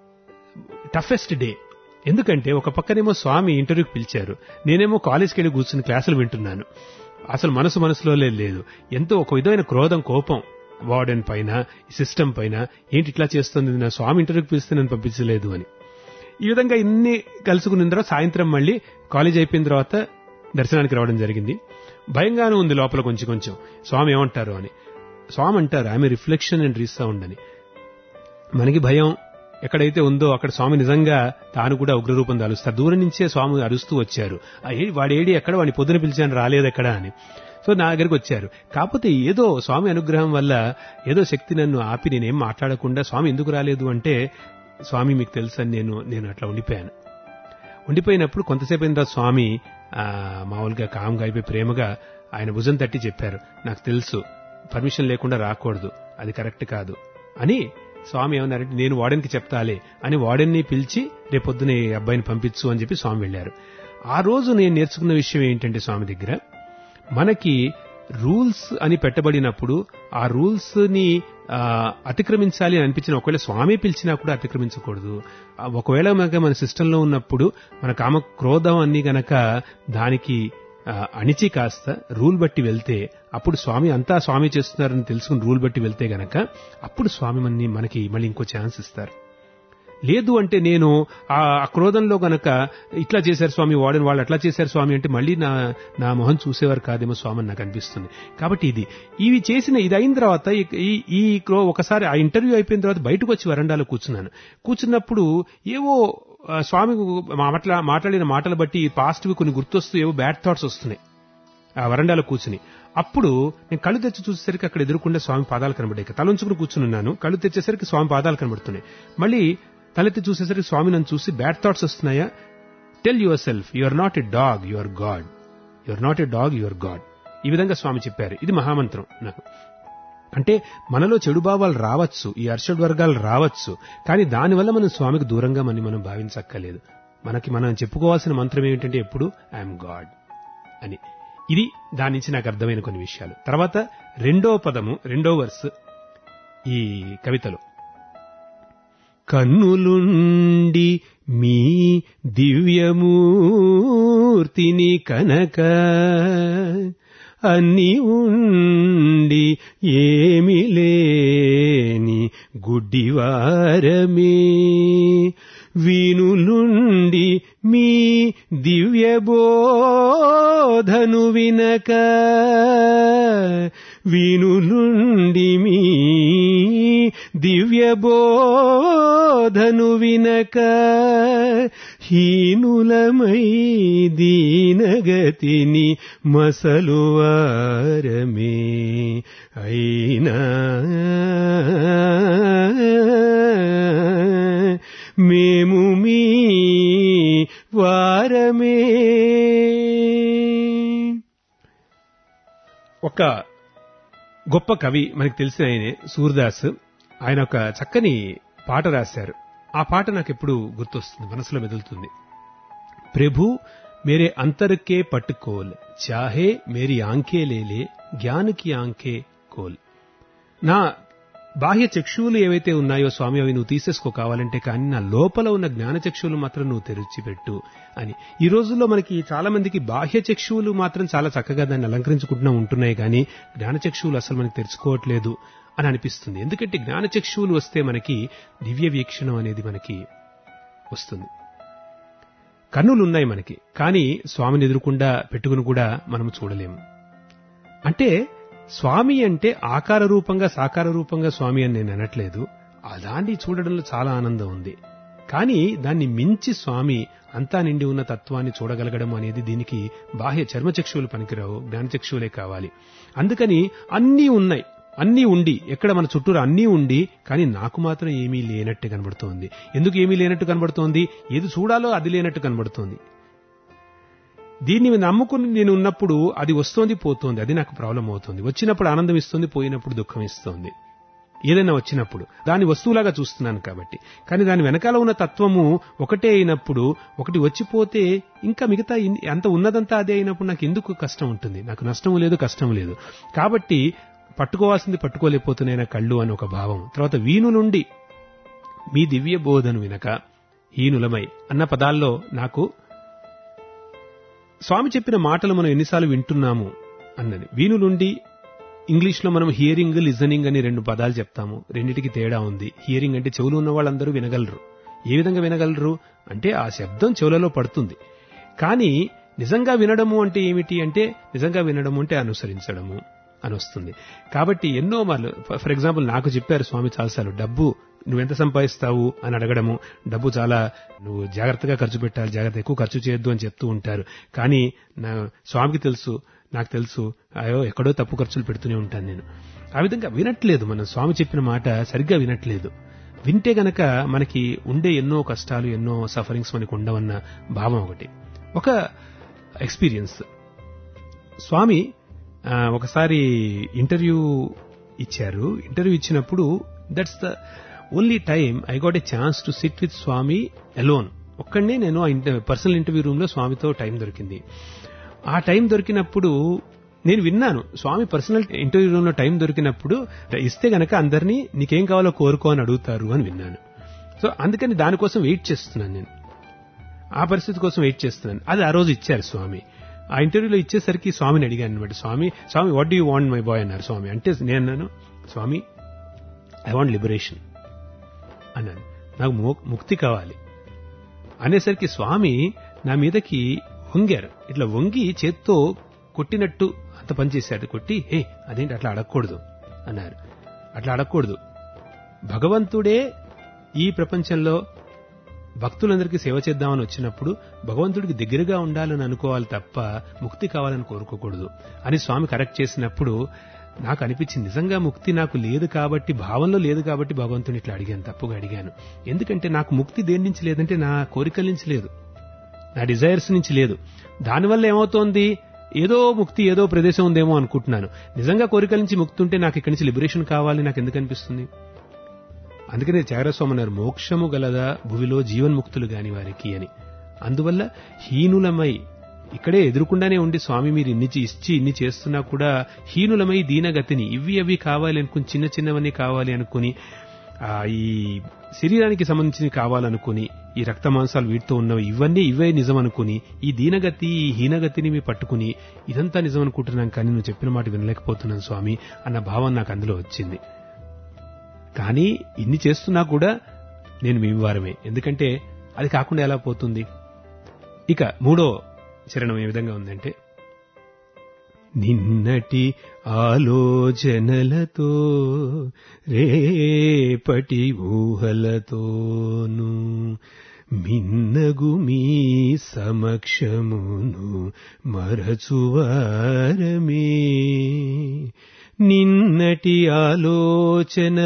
టఫెస్ట్ డే ఎందుకంటే ఒక పక్కనేమో స్వామి ఇంటర్వ్యూకి పిలిచారు నేనేమో కాలేజ్కి వెళ్ళి కూర్చుని క్లాసులు వింటున్నాను అసలు మనసు మనసులో లేదు ఎంతో ఒక విధమైన క్రోధం కోపం వార్డెన్ పైన సిస్టమ్ పైన ఏంటి ఇట్లా చేస్తుంది నా స్వామి ఇంటర్వ్యూకి పిలిస్తే నన్ను పంపించలేదు అని ఈ విధంగా ఇన్ని కలుసుకున్న తర్వాత సాయంత్రం మళ్ళీ కాలేజ్ అయిపోయిన తర్వాత దర్శనానికి రావడం జరిగింది భయంగానూ ఉంది లోపల కొంచెం కొంచెం స్వామి ఏమంటారు అని స్వామి అంటారు ఆమె రిఫ్లెక్షన్ అండ్ రీసౌండ్ అని మనకి భయం ఎక్కడైతే ఉందో అక్కడ స్వామి నిజంగా తాను కూడా ఉగ్రరూపం దాలుస్తారు దూరం నుంచే స్వామి అరుస్తూ వచ్చారు ఆ ఏ- వాడేడి ఎక్కడ వాడిని పొద్దున పిలిచాను రాలేదు ఎక్కడ అని సో నా దగ్గరికి వచ్చారు కాకపోతే ఏదో స్వామి అనుగ్రహం వల్ల ఏదో శక్తి నన్ను ఆపి నేనేం మాట్లాడకుండా స్వామి ఎందుకు రాలేదు అంటే స్వామి మీకు తెలుసని నేను నేను అట్లా ఉండిపోయాను ఉండిపోయినప్పుడు కొంతసేపు అయిన తర్వాత స్వామి ఆ, మామూలుగా కామ్గా అయిపోయి ప్రేమగా ఆయన భుజం తట్టి చెప్పారు నాకు తెలుసు పర్మిషన్ లేకుండా రాకూడదు అది కరెక్ట్ కాదు అని స్వామి ఏమన్నారంటే నేను వార్డెన్కి చెప్తాలే అని వార్డెన్ని పిలిచి రేపొద్దున ఈ అబ్బాయిని పంపించు అని చెప్పి స్వామి వెళ్ళారు ఆ రోజు నేను నేర్చుకున్న విషయం ఏంటంటే స్వామి దగ్గర మనకి రూల్స్ అని పెట్టబడినప్పుడు ఆ రూల్స్ ని ఆ, అతిక్రమించాలి అని అనిపించిన ఒకవేళ స్వామి పిలిచినా కూడా అతిక్రమించకూడదు ఆ, ఒకవేళ మనకి మన సిస్టంలో ఉన్నప్పుడు మన కామ క్రోధం అన్ని గనక దానికి ఆ, అణిచి కాస్త రూల్ బట్టి వెళ్తే అప్పుడు స్వామి అంతా స్వామి చేస్తున్నారని తెలుసుకుని రూల్ బట్టి వెళ్తే గనక అప్పుడు స్వామి మనని మనకి మళ్ళీ ఇంకో ఛాన్స్ ఇస్తారు లేదు అంటే నేను ఆ ఆ క్రోధంలో గనక ఇట్లా చేశారు స్వామి వాడని వాళ్ళు అట్లా చేశారు స్వామి అంటే మళ్ళీ నా నా మొహం చూసేవారు కాదేమో స్వామి అని నాకు అనిపిస్తుంది కాబట్టి ఇది ఇవి చేసిన ఇది అయిన తర్వాత ఈ- ఈ ఈ క్రో ఒకసారి ఆ ఇంటర్వ్యూ అయిపోయిన తర్వాత బయటకు వచ్చి వరండాలో కూర్చున్నాను కూర్చున్నప్పుడు ఏవో ఆ, స్వామి మాట్లా మాట్లాడిన మాటలు బట్టి పాస్ట్వి కొన్ని గుర్తొస్తూ ఏవో బ్యాడ్ థాట్స్ వస్తున్నాయి ఆ వరండాలో కూర్చుని అప్పుడు నేను కళ్ళు తెచ్చి చూసేసరికి అక్కడ ఎదురుకుండా స్వామి పాదాలు కనబడ్డాయి తలంచుకుని కూర్చున్నాను కళ్ళు తెచ్చేసరికి స్వామి పాదాలు కనబడుతున్నాయి మళ్ళీ తలెత్తి చూసేసరికి స్వామి నన్ను చూసి బ్యాడ్ థాట్స్ వస్తున్నాయా tell yourself you are not a dog you are god you are not a dog you are god ఈ విధంగా స్వామి చెప్పారు ఇది మహామంత్రం నాకు అంటే మనలో చెడు భావాలు రావచ్చు ఈ అర్షడ్ వర్గాలు రావచ్చు కానీ దానివల్ల మనం స్వామికి దూరంగా మనం మనం భావించక్కర్లేదు మనకి మనం చెప్పుకోవాల్సిన మంత్రం ఏమిటంటే ఎప్పుడు ఐఎమ్ గాడ్ అని ఇది దాని నుంచి నాకు అర్థమైన కొన్ని విషయాలు తర్వాత రెండో పదము రెండో వర్స్ ఈ కవితలో కన్నులుండి మీ దివ్యమూర్తిని కనక అన్ని ఉండి ఏమి లేని గుడ్డివారమే వీనులుండి మీ దివ్యబోధను వినక వీనులుండి మీ దివ్యబోధను వినక హీనులమై దీనగతిని మసలువారమే అయినా మేము మీ వారమే ఒక గొప్ప కవి మనకి తెలిసిన ఆయనే సూర్దాస్ ఆయన ఒక చక్కని పాట రాశారు ఆ పాట నాకు ఎప్పుడు గుర్తొస్తుంది మనసులో మెదులుతుంది ప్రభు మేరే అంతర్కే పట్టుకోల్ చాహే మేరీ ఆంఖే లేలే జ్ఞానికి ఆంఖే కోల్ నా బాహ్య చక్షువులు ఏవైతే ఉన్నాయో స్వామి అవి నువ్వు తీసేసుకో కావాలంటే కానీ నా లోపల ఉన్న జ్ఞాన చక్షువులు మాత్రం నువ్వు తెరిచిపెట్టు అని ఈ రోజుల్లో మనకి చాలా మందికి బాహ్య చక్షువులు మాత్రం చాలా చక్కగా దాన్ని అలంకరించుకుంటున్నా ఉంటున్నాయి కానీ జ్ఞాన చక్షువులు అసలు మనకి తెరుచుకోవట్లేదు అని అనిపిస్తుంది ఎందుకంటే జ్ఞాన చక్షువులు వస్తే మనకి దివ్య వీక్షణం అనేది మనకి వస్తుంది కన్నులు ఉన్నాయి మనకి కానీ స్వామిని ఎదురుకుండా పెట్టుకుని కూడా మనం చూడలేము అంటే స్వామి అంటే ఆకార రూపంగా సాకార రూపంగా స్వామి అని నేను అనట్లేదు ఆ దాన్ని చూడడంలో చాలా ఆనందం ఉంది కానీ దాన్ని మించి స్వామి అంతా నిండి ఉన్న తత్వాన్ని చూడగలగడం అనేది దీనికి బాహ్య చర్మచక్షువులు పనికిరావు జ్ఞానచక్షువులే కావాలి అందుకని అన్నీ ఉన్నాయి అన్నీ ఉండి ఎక్కడ మన చుట్టూరు అన్నీ ఉండి కానీ నాకు మాత్రం ఏమీ లేనట్టు కనబడుతోంది ఎందుకు ఏమీ లేనట్టు కనబడుతోంది ఏది చూడాలో అది లేనట్టు కనబడుతోంది దీన్ని నమ్ముకుని నేను ఉన్నప్పుడు అది వస్తోంది పోతోంది అది నాకు ప్రాబ్లం అవుతుంది వచ్చినప్పుడు ఆనందం ఇస్తుంది పోయినప్పుడు దుఃఖం ఇస్తుంది ఏదైనా వచ్చినప్పుడు దాని వస్తువులాగా చూస్తున్నాను కాబట్టి కానీ దాని వెనకాల ఉన్న తత్వము ఒకటే అయినప్పుడు ఒకటి వచ్చిపోతే ఇంకా మిగతా ఇన్- అంత ఉన్నదంతా అదే అయినప్పుడు నాకు ఎందుకు కష్టం ఉంటుంది నాకు నష్టం లేదు కష్టం లేదు కాబట్టి పట్టుకోవాల్సింది పట్టుకోలేకపోతున్నాయి కళ్ళు అని ఒక భావం తర్వాత వీణు నుండి మీ దివ్య బోధను వినక హీనులమై అన్న పదాల్లో నాకు స్వామి చెప్పిన మాటలు మనం ఎన్నిసార్లు వింటున్నాము అన్నది వీణు నుండి ఇంగ్లీష్లో మనం హియరింగ్ లిజనింగ్ అని రెండు పదాలు చెప్తాము రెండిటికి తేడా ఉంది హియరింగ్ అంటే చెవులు ఉన్న వాళ్ళందరూ వినగలరు ఏ విధంగా వినగలరు అంటే ఆ శబ్దం చెవులలో పడుతుంది కానీ నిజంగా వినడము అంటే ఏమిటి అంటే నిజంగా వినడము అంటే అనుసరించడము అని వస్తుంది కాబట్టి ఎన్నో మార్లు ఫర్ ఎగ్జాంపుల్ నాకు చెప్పారు స్వామి చాలాసార్లు డబ్బు నువ్వెంత సంపాదిస్తావు అని అడగడము డబ్బు చాలా నువ్వు జాగ్రత్తగా ఖర్చు పెట్టాలి జాగ్రత్త ఎక్కువ ఖర్చు చేయొద్దు అని చెప్తూ ఉంటారు కానీ నా స్వామికి తెలుసు నాకు తెలుసు అయ్యో ఎక్కడో తప్పు ఖర్చులు పెడుతూనే ఉంటాను నేను ఆ విధంగా వినట్లేదు మనం స్వామి చెప్పిన మాట సరిగ్గా వినట్లేదు వింటే గనక మనకి ఉండే ఎన్నో కష్టాలు ఎన్నో సఫరింగ్స్ మనకు ఉండవన్న భావం ఒకటి ఒక ఎక్స్పీరియన్స్ స్వామి ఆ, ఒకసారి ఇంటర్వ్యూ ఇచ్చారు ఇంటర్వ్యూ ఇచ్చినప్పుడు that's the only time I got a chance to sit with Swami alone ఒక్కడనే నేను పర్సనల్ ఇంటర్వ్యూ రూమ్ లో స్వామితో టైం దొరికింది ఆ టైం దొరికినప్పుడు నేను విన్నాను స్వామి పర్సనల్ ఇంటర్వ్యూ రూమ్ లో టైం దొరికినప్పుడు ఇస్తే గనక అందరినీ నీకేం కావాలో కోరుకో అని అడుగుతారు అని విన్నాను సో అందుకని దానికోసం వెయిట్ చేస్తున్నాను నేను ఆ పరిస్థితి కోసం వెయిట్ చేస్తున్నాను అది ఆ రోజు ఇచ్చారు స్వామి ఆ ఇంటర్వ్యూలో ఇచ్చేసరికి స్వామిని అడిగాను అనమాట Swami Swami what do you want my boy అన్నారు స్వామి అంటే నేను అన్నాను స్వామి ఐ వాంట్ లిబరేషన్ అన్నాను నాకు మో- ముక్తి కావాలి అనేసరికి స్వామి నా మీదకి వంగారు ఇట్లా వంగి చేత్తో కొట్టినట్టు అంత పనిచేశాడు కొట్టి హే అదేంటి అట్లా అడగకూడదు అన్నారు అట్లా అడగకూడదు భగవంతుడే ఈ ప్రపంచంలో భక్తులందరికీ సేవ చేద్దామని వచ్చినప్పుడు భగవంతుడికి దగ్గరగా ఉండాలని అనుకోవాలి తప్ప ముక్తి కావాలని కోరుకోకూడదు అని స్వామి కరెక్ట్ చేసినప్పుడు నాకు అనిపించింది నిజంగా ముక్తి నాకు లేదు కాబట్టి భావంలో లేదు కాబట్టి భగవంతుని ఇట్లా అడిగాను తప్పుగా అడిగాను ఎందుకంటే నాకు ముక్తి దేని నుంచి లేదంటే నా కోరికల నుంచి లేదు నా డిజైర్స్ నుంచి లేదు దానివల్ల ఏమవుతోంది ఏదో ముక్తి ఏదో ప్రదేశం ఉందేమో అనుకుంటున్నాను నిజంగా కోరికల నుంచి ముక్తి ఉంటే నాకు ఇక్కడి నుంచి లిబరేషన్ కావాలి నాకు ఎందుకు అనిపిస్తుంది అందుకనే చాగరస్వామి అన్నారు మోక్షము గలదా భువిలో జీవన్ముక్తులు గాని వారికి అని అందువల్ల హీనులమై ఇక్కడే ఎదురుకుండానే ఉండి స్వామి మీరు ఇన్ని చే- ఇచ్చి ఇన్ని చేస్తున్నా కూడా హీనులమై దీనగతిని ఇవి అవి కావాలి అనుకుని చిన్న చిన్నవన్నీ కావాలి అనుకుని ఆ, ఈ శరీరానికి సంబంధించినవి కావాలనుకుని ఈ రక్త మాంసాలు వీటితో ఉన్నవి ఇవన్నీ ఇవే నిజం అనుకుని ఈ దీనగతి ఈ హీనగతిని మీ పట్టుకుని ఇదంతా నిజం అనుకుంటున్నాం కానీ నువ్వు చెప్పిన మాట వినలేకపోతున్నాను స్వామి అన్న భావం నాకు అందులో వచ్చింది కానీ ఇన్ని చేస్తున్నా కూడా నేను మీ వారమే ఎందుకంటే అది కాకుండా ఎలా పోతుంది ఇక మూడో చరణం ఏ విధంగా ఉందంటే నిన్నటి ఆలోచనలతో రేపటి ఊహలతోను మిన్నగు మీ సమక్షమును మరచువారమే నిన్నటి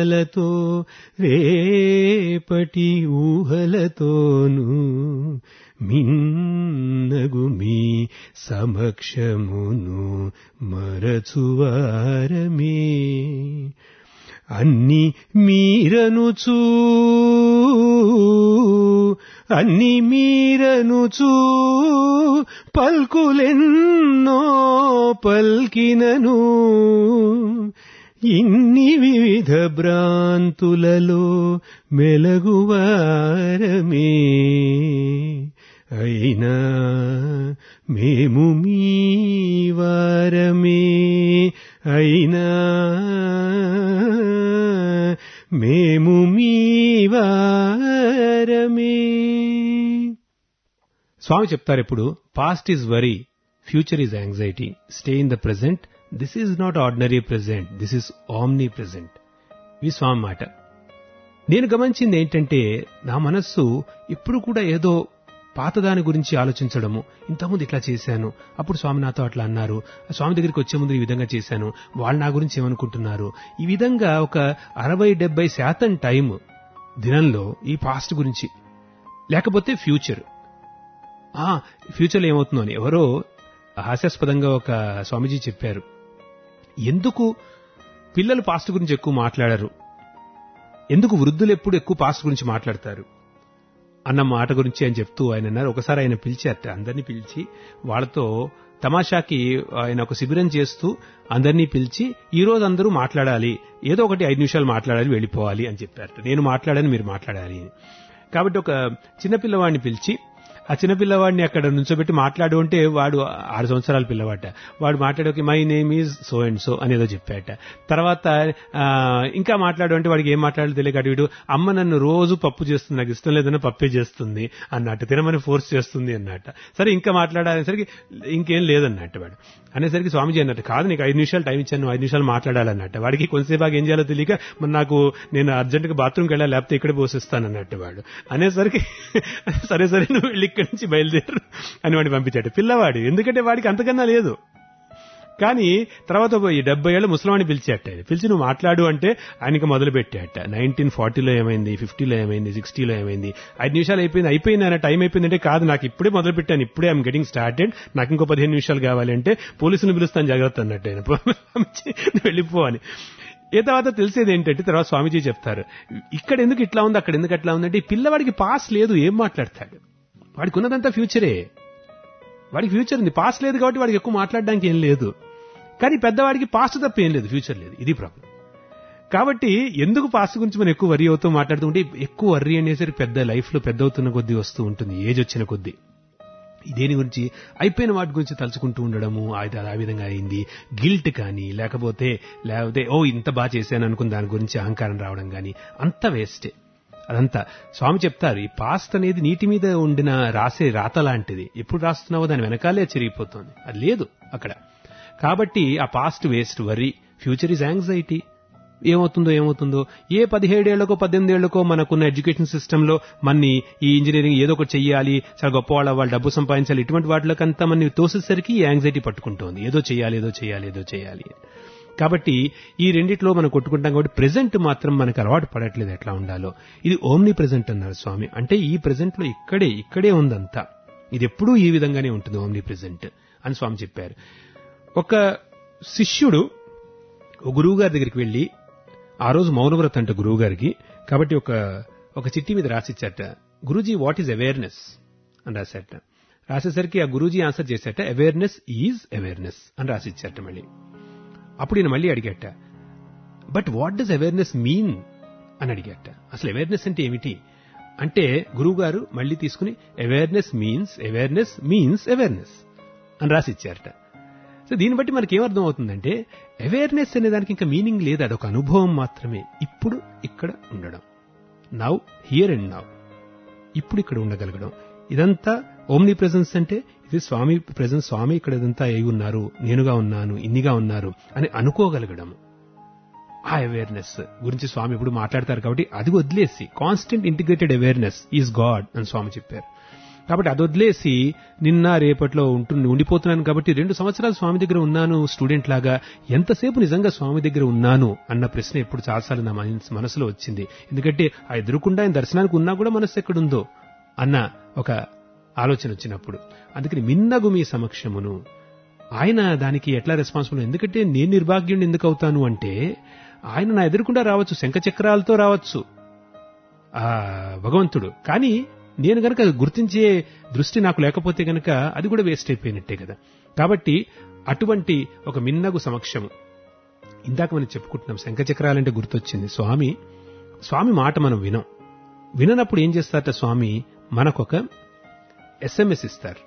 ఆలోచనలతో రేపటి ఊహలతోను మిన్నగు మీ సమక్షమును మరచువారమే అన్ని మీరనుచూ అన్ని మీరనుచూ పల్కులెన్నో పల్కినను ఇన్ని వివిధ భ్రాంతులలో మెలగువారమే అయినా మేము మీ వారమే అయినా మేము మీ వారమే స్వామి చెప్తారు ఎప్పుడు past is worry future is anxiety stay in the present this is not ordinary present this is omnipresent ఇది స్వామి మాట నేను గమనించింది ఏంటంటే నా మనస్సు ఇప్పుడు కూడా ఏదో పాతదాని గురించి ఆలోచించడము ఇంతకుముందు ఇట్లా చేశాను అప్పుడు స్వామి నాతో అట్లా అన్నారు ఆ స్వామి దగ్గరికి వచ్చే ముందు ఈ విధంగా చేశాను వాళ్ళు నా గురించి ఏమనుకుంటున్నారు ఈ విధంగా ఒక అరవై డెబ్బై శాతం టైం దినంలో ఈ పాస్ట్ గురించి లేకపోతే ఫ్యూచర్ ఆ ఫ్యూచర్లో ఏమవుతుందో అని ఎవరో హాస్యాస్పదంగా ఒక స్వామీజీ చెప్పారు ఎందుకు పిల్లలు పాస్ట్ గురించి ఎక్కువ మాట్లాడరు ఎందుకు వృద్ధులు ఎప్పుడు ఎక్కువ పాస్ట్ గురించి మాట్లాడతారు అన్న మాట గురించి ఆయన చెప్తూ ఆయన అన్నారు ఒకసారి ఆయన పిలిచారట అందరినీ పిలిచి వాళ్ళతో తమాషాకి ఆయన ఒక శిబిరం చేస్తూ అందరినీ పిలిచి ఈ రోజు అందరూ మాట్లాడాలి ఏదో ఒకటి ఐదు నిమిషాలు మాట్లాడాలి వెళ్ళిపోవాలి అని చెప్పారట నేను మాట్లాడాను మీరు మాట్లాడాలి అని కాబట్టి ఒక చిన్నపిల్లవాడిని పిలిచి ఆ చిన్నపిల్లవాడిని అక్కడ నుంచోబెట్టి మాట్లాడు అంటే వాడు ఆరు సంవత్సరాల పిల్లవాట వాడు మాట్లాడోకి my name is so and so అనేదో చెప్పాట తర్వాత ఆ, ఇంకా మాట్లాడు అంటే వాడికి ఏం మాట్లాడాలో తెలియక అటు ఇటు అమ్మ నన్ను రోజు పప్పు చేస్తుంది నాకు ఇష్టం లేదన్నా పప్పే చేస్తుంది అన్నట్టు తినమని ఫోర్స్ చేస్తుంది అన్నట్ట సరే ఇంకా మాట్లాడాలనేసరికి ఇంకేం లేదన్నట్టు వాడు అనేసరికి స్వామిజీ అన్నట్టు కాదు నీకు ఐదు నిమిషాలు టైం ఇచ్చాను ఐదు నిమిషాలు మాట్లాడాలన్నట్టు వాడికి కొంతసేపు ఏం చేయాలో తెలియక మరి నాకు నేను అర్జెంటుగా బాత్రూమ్కి వెళ్ళాలి లేకపోతే ఇక్కడే పోషిస్తాను అన్నట్టు వాడు అనేసరికి సరే సరే నువ్వు వెళ్ళి ఇక్కడి నుంచి బయలుదేరు అని వాడిని పంపించాడు పిల్లవాడు ఎందుకంటే వాడికి అంతకన్నా లేదు కానీ తర్వాత ఈ డెబ్బై ఏళ్ళ ముసలివాడిని పిలిచాట ఆయన. పిలిచి నువ్వు మాట్లాడు అంటే ఆయనకి మొదలు పెట్టాట నైన్టీన్ ఫార్టీలో ఏమైంది ఫిఫ్టీలో ఏమైంది సిక్స్టీలో ఏమైంది ఐదు నిమిషాలు అయిపోయింది అయిపోయింది అన్న టైం అయిపోయిందంటే కాదు నాకు ఇప్పుడే మొదలు పెట్టాను ఇప్పుడే ఐఎమ్ గెటింగ్ స్టార్టెడ్ నాకు ఇంకో పదిహేను నిమిషాలు కావాలి అంటే పోలీసుని పిలుస్తాను జాగ్రత్త అన్నట్టు ఆయన పంపించి, "నువ్వు వెళ్ళిపో అని ఏ తర్వాత తెలిసేది ఏంటంటే తర్వాత స్వామీజీ చెప్తారు ఇక్కడ ఎందుకు ఇట్లా ఉంది అక్కడ ఎందుకు అట్లా ఉందంటే ఈ పిల్లవాడికి పాస్ లేదు ఏం మాట్లాడతాడు వాడికి ఉన్నదంతా ఫ్యూచరే వాడికి ఫ్యూచర్ ఉంది పాస్ట్ లేదు కాబట్టి వాడికి ఎక్కువ మాట్లాడడానికి ఏం లేదు కానీ పెద్దవాడికి పాస్ట్ తప్ప ఏం లేదు ఫ్యూచర్ లేదు ఇది ప్రాబ్లం కాబట్టి ఎందుకు పాస్ట్ గురించి మనం ఎక్కువ వరి అవుతూ మాట్లాడుతూ ఉంటే ఎక్కువ వర్రీ అనేసరికి పెద్ద లైఫ్ లో పెద్ద అవుతున్న కొద్దీ వస్తూ ఉంటుంది ఏజ్ వచ్చిన కొద్దీ దేని గురించి అయిపోయిన వాటి గురించి తలుచుకుంటూ ఉండడము అది ఆ విధంగా అయింది గిల్ట్ కానీ లేకపోతే లేకపోతే ఓ ఇంత బాగా చేశాను అనుకుని దాని గురించి అహంకారం రావడం కానీ అంత వేస్టే అదంతా స్వామి చెప్తారు ఈ పాస్ట్ అనేది నీటి మీద ఉండిన రాసే రాత లాంటిది ఎప్పుడు రాస్తున్నావో దాని వెనకాలే చిరిగిపోతుంది అది లేదు అక్కడ కాబట్టి ఆ past waste worry future is anxiety ఏమవుతుందో ఏమవుతుందో ఏ పదిహేడేళ్లకో పద్దెనిమిదేళ్లకో మనకున్న ఎడ్యుకేషన్ సిస్టంలో మన్ని ఈ ఇంజనీరింగ్ ఏదో ఒకటి చెయ్యాలి చాలా గొప్పవాళ్ళ వాళ్ళు డబ్బు సంపాదించాలి ఇటువంటి వాటిలోకంతా మన తోసేసరికి ఈ యాంగ్జైటీ పట్టుకుంటోంది ఏదో చేయాలి ఏదో చేయాలి ఏదో చేయాలి కాబట్టి ఈ రెండిట్లో మనం కొట్టుకుంటాం కాబట్టి ప్రెజెంట్ మాత్రం మనకు అలవాటు పడట్లేదు ఎట్లా ఉండాలో ఇది ఓమ్ని ప్రెజెంట్ అన్నారు స్వామి అంటే ఈ ప్రెజెంట్ లో ఇక్కడే ఇక్కడే ఉందంతా ఇది ఎప్పుడూ ఈ విధంగానే ఉంటుంది ఓమ్ని ప్రెజెంట్ అని స్వామి చెప్పారు ఒక శిష్యుడు ఒక గురువు గారి దగ్గరికి వెళ్లి ఆ రోజు మౌనవ్రత అంట గురువు గారికి కాబట్టి ఒక ఒక చిట్టి మీద రాసిచ్చాట గురూజీ వాట్ ఈజ్ అవేర్నెస్ అని రాశాట రాసేసరికి ఆ గురూజీ ఆన్సర్ చేశాట అవేర్నెస్ ఈజ్ అవేర్నెస్ అని రాసిచ్చాట మళ్ళీ అప్పుడు ఈయన మళ్ళీ అడిగాట but what does awareness mean అని అడిగాట అసలు అవేర్నెస్ అంటే ఏమిటి అంటే గురువు గారు మళ్ళీ తీసుకుని awareness means awareness means awareness అని రాసిచ్చారట సో దీన్ని బట్టి మనకి ఏమర్థం అవుతుందంటే అవేర్నెస్ అనే దానికి ఇంకా మీనింగ్ లేదు అదొక అనుభవం మాత్రమే ఇప్పుడు ఇక్కడ ఉండడం నవ్ హియర్ అండ్ నవ్ ఇప్పుడు ఇక్కడ ఉండగలగడం ఇదంతా ఓమ్ని ప్రెజెన్స్ అంటే ఇది స్వామి ప్రెజెన్స్ స్వామి ఇక్కడ ఇదంతా అయి ఉన్నారు నేనుగా ఉన్నాను ఇన్నిగా ఉన్నారు అని అనుకోగలగడము ఆ అవేర్నెస్ గురించి స్వామి ఇప్పుడు మాట్లాడతారు కాబట్టి అది వదిలేసి constant integrated awareness is god అని స్వామి చెప్పారు కాబట్టి అది వదిలేసి నిన్న రేపట్లో ఉంటుంది ఉండిపోతున్నాను కాబట్టి రెండు సంవత్సరాలు స్వామి దగ్గర ఉన్నాను స్టూడెంట్ లాగా ఎంతసేపు నిజంగా స్వామి దగ్గర ఉన్నాను అన్న ప్రశ్న ఎప్పుడు చాలాసార్లు నా మనస్- మనసులో వచ్చింది ఎందుకంటే ఆ ఎదురుకుండా ఆయన దర్శనానికి ఉన్నా కూడా మనస్సు ఎక్కడుందో అన్న ఒక ఆలోచన వచ్చినప్పుడు అందుకని మిన్నగు మీ సమక్షమును ఆయన దానికి ఎట్లా రెస్పాన్సిబుల్ ఎందుకంటే నేను నిర్భాగ్యుడిని ఎందుకు అవుతాను అంటే ఆయన నా ఎదురుకుండా రావచ్చు శంఖచక్రాలతో రావచ్చు ఆ భగవంతుడు కానీ నేను గనక గుర్తించే దృష్టి నాకు లేకపోతే గనక అది కూడా వేస్ట్ అయిపోయినట్టే కదా కాబట్టి అటువంటి ఒక మిన్నగు సమక్షము ఇందాక మనం చెప్పుకుంటున్నాం శంఖచక్రాలంటే గుర్తొచ్చింది స్వామి స్వామి మాట మనం వినం విననప్పుడు ఏం చేస్తారట స్వామి మనకొక ఎస్ఎంఎస్ ఇస్తారు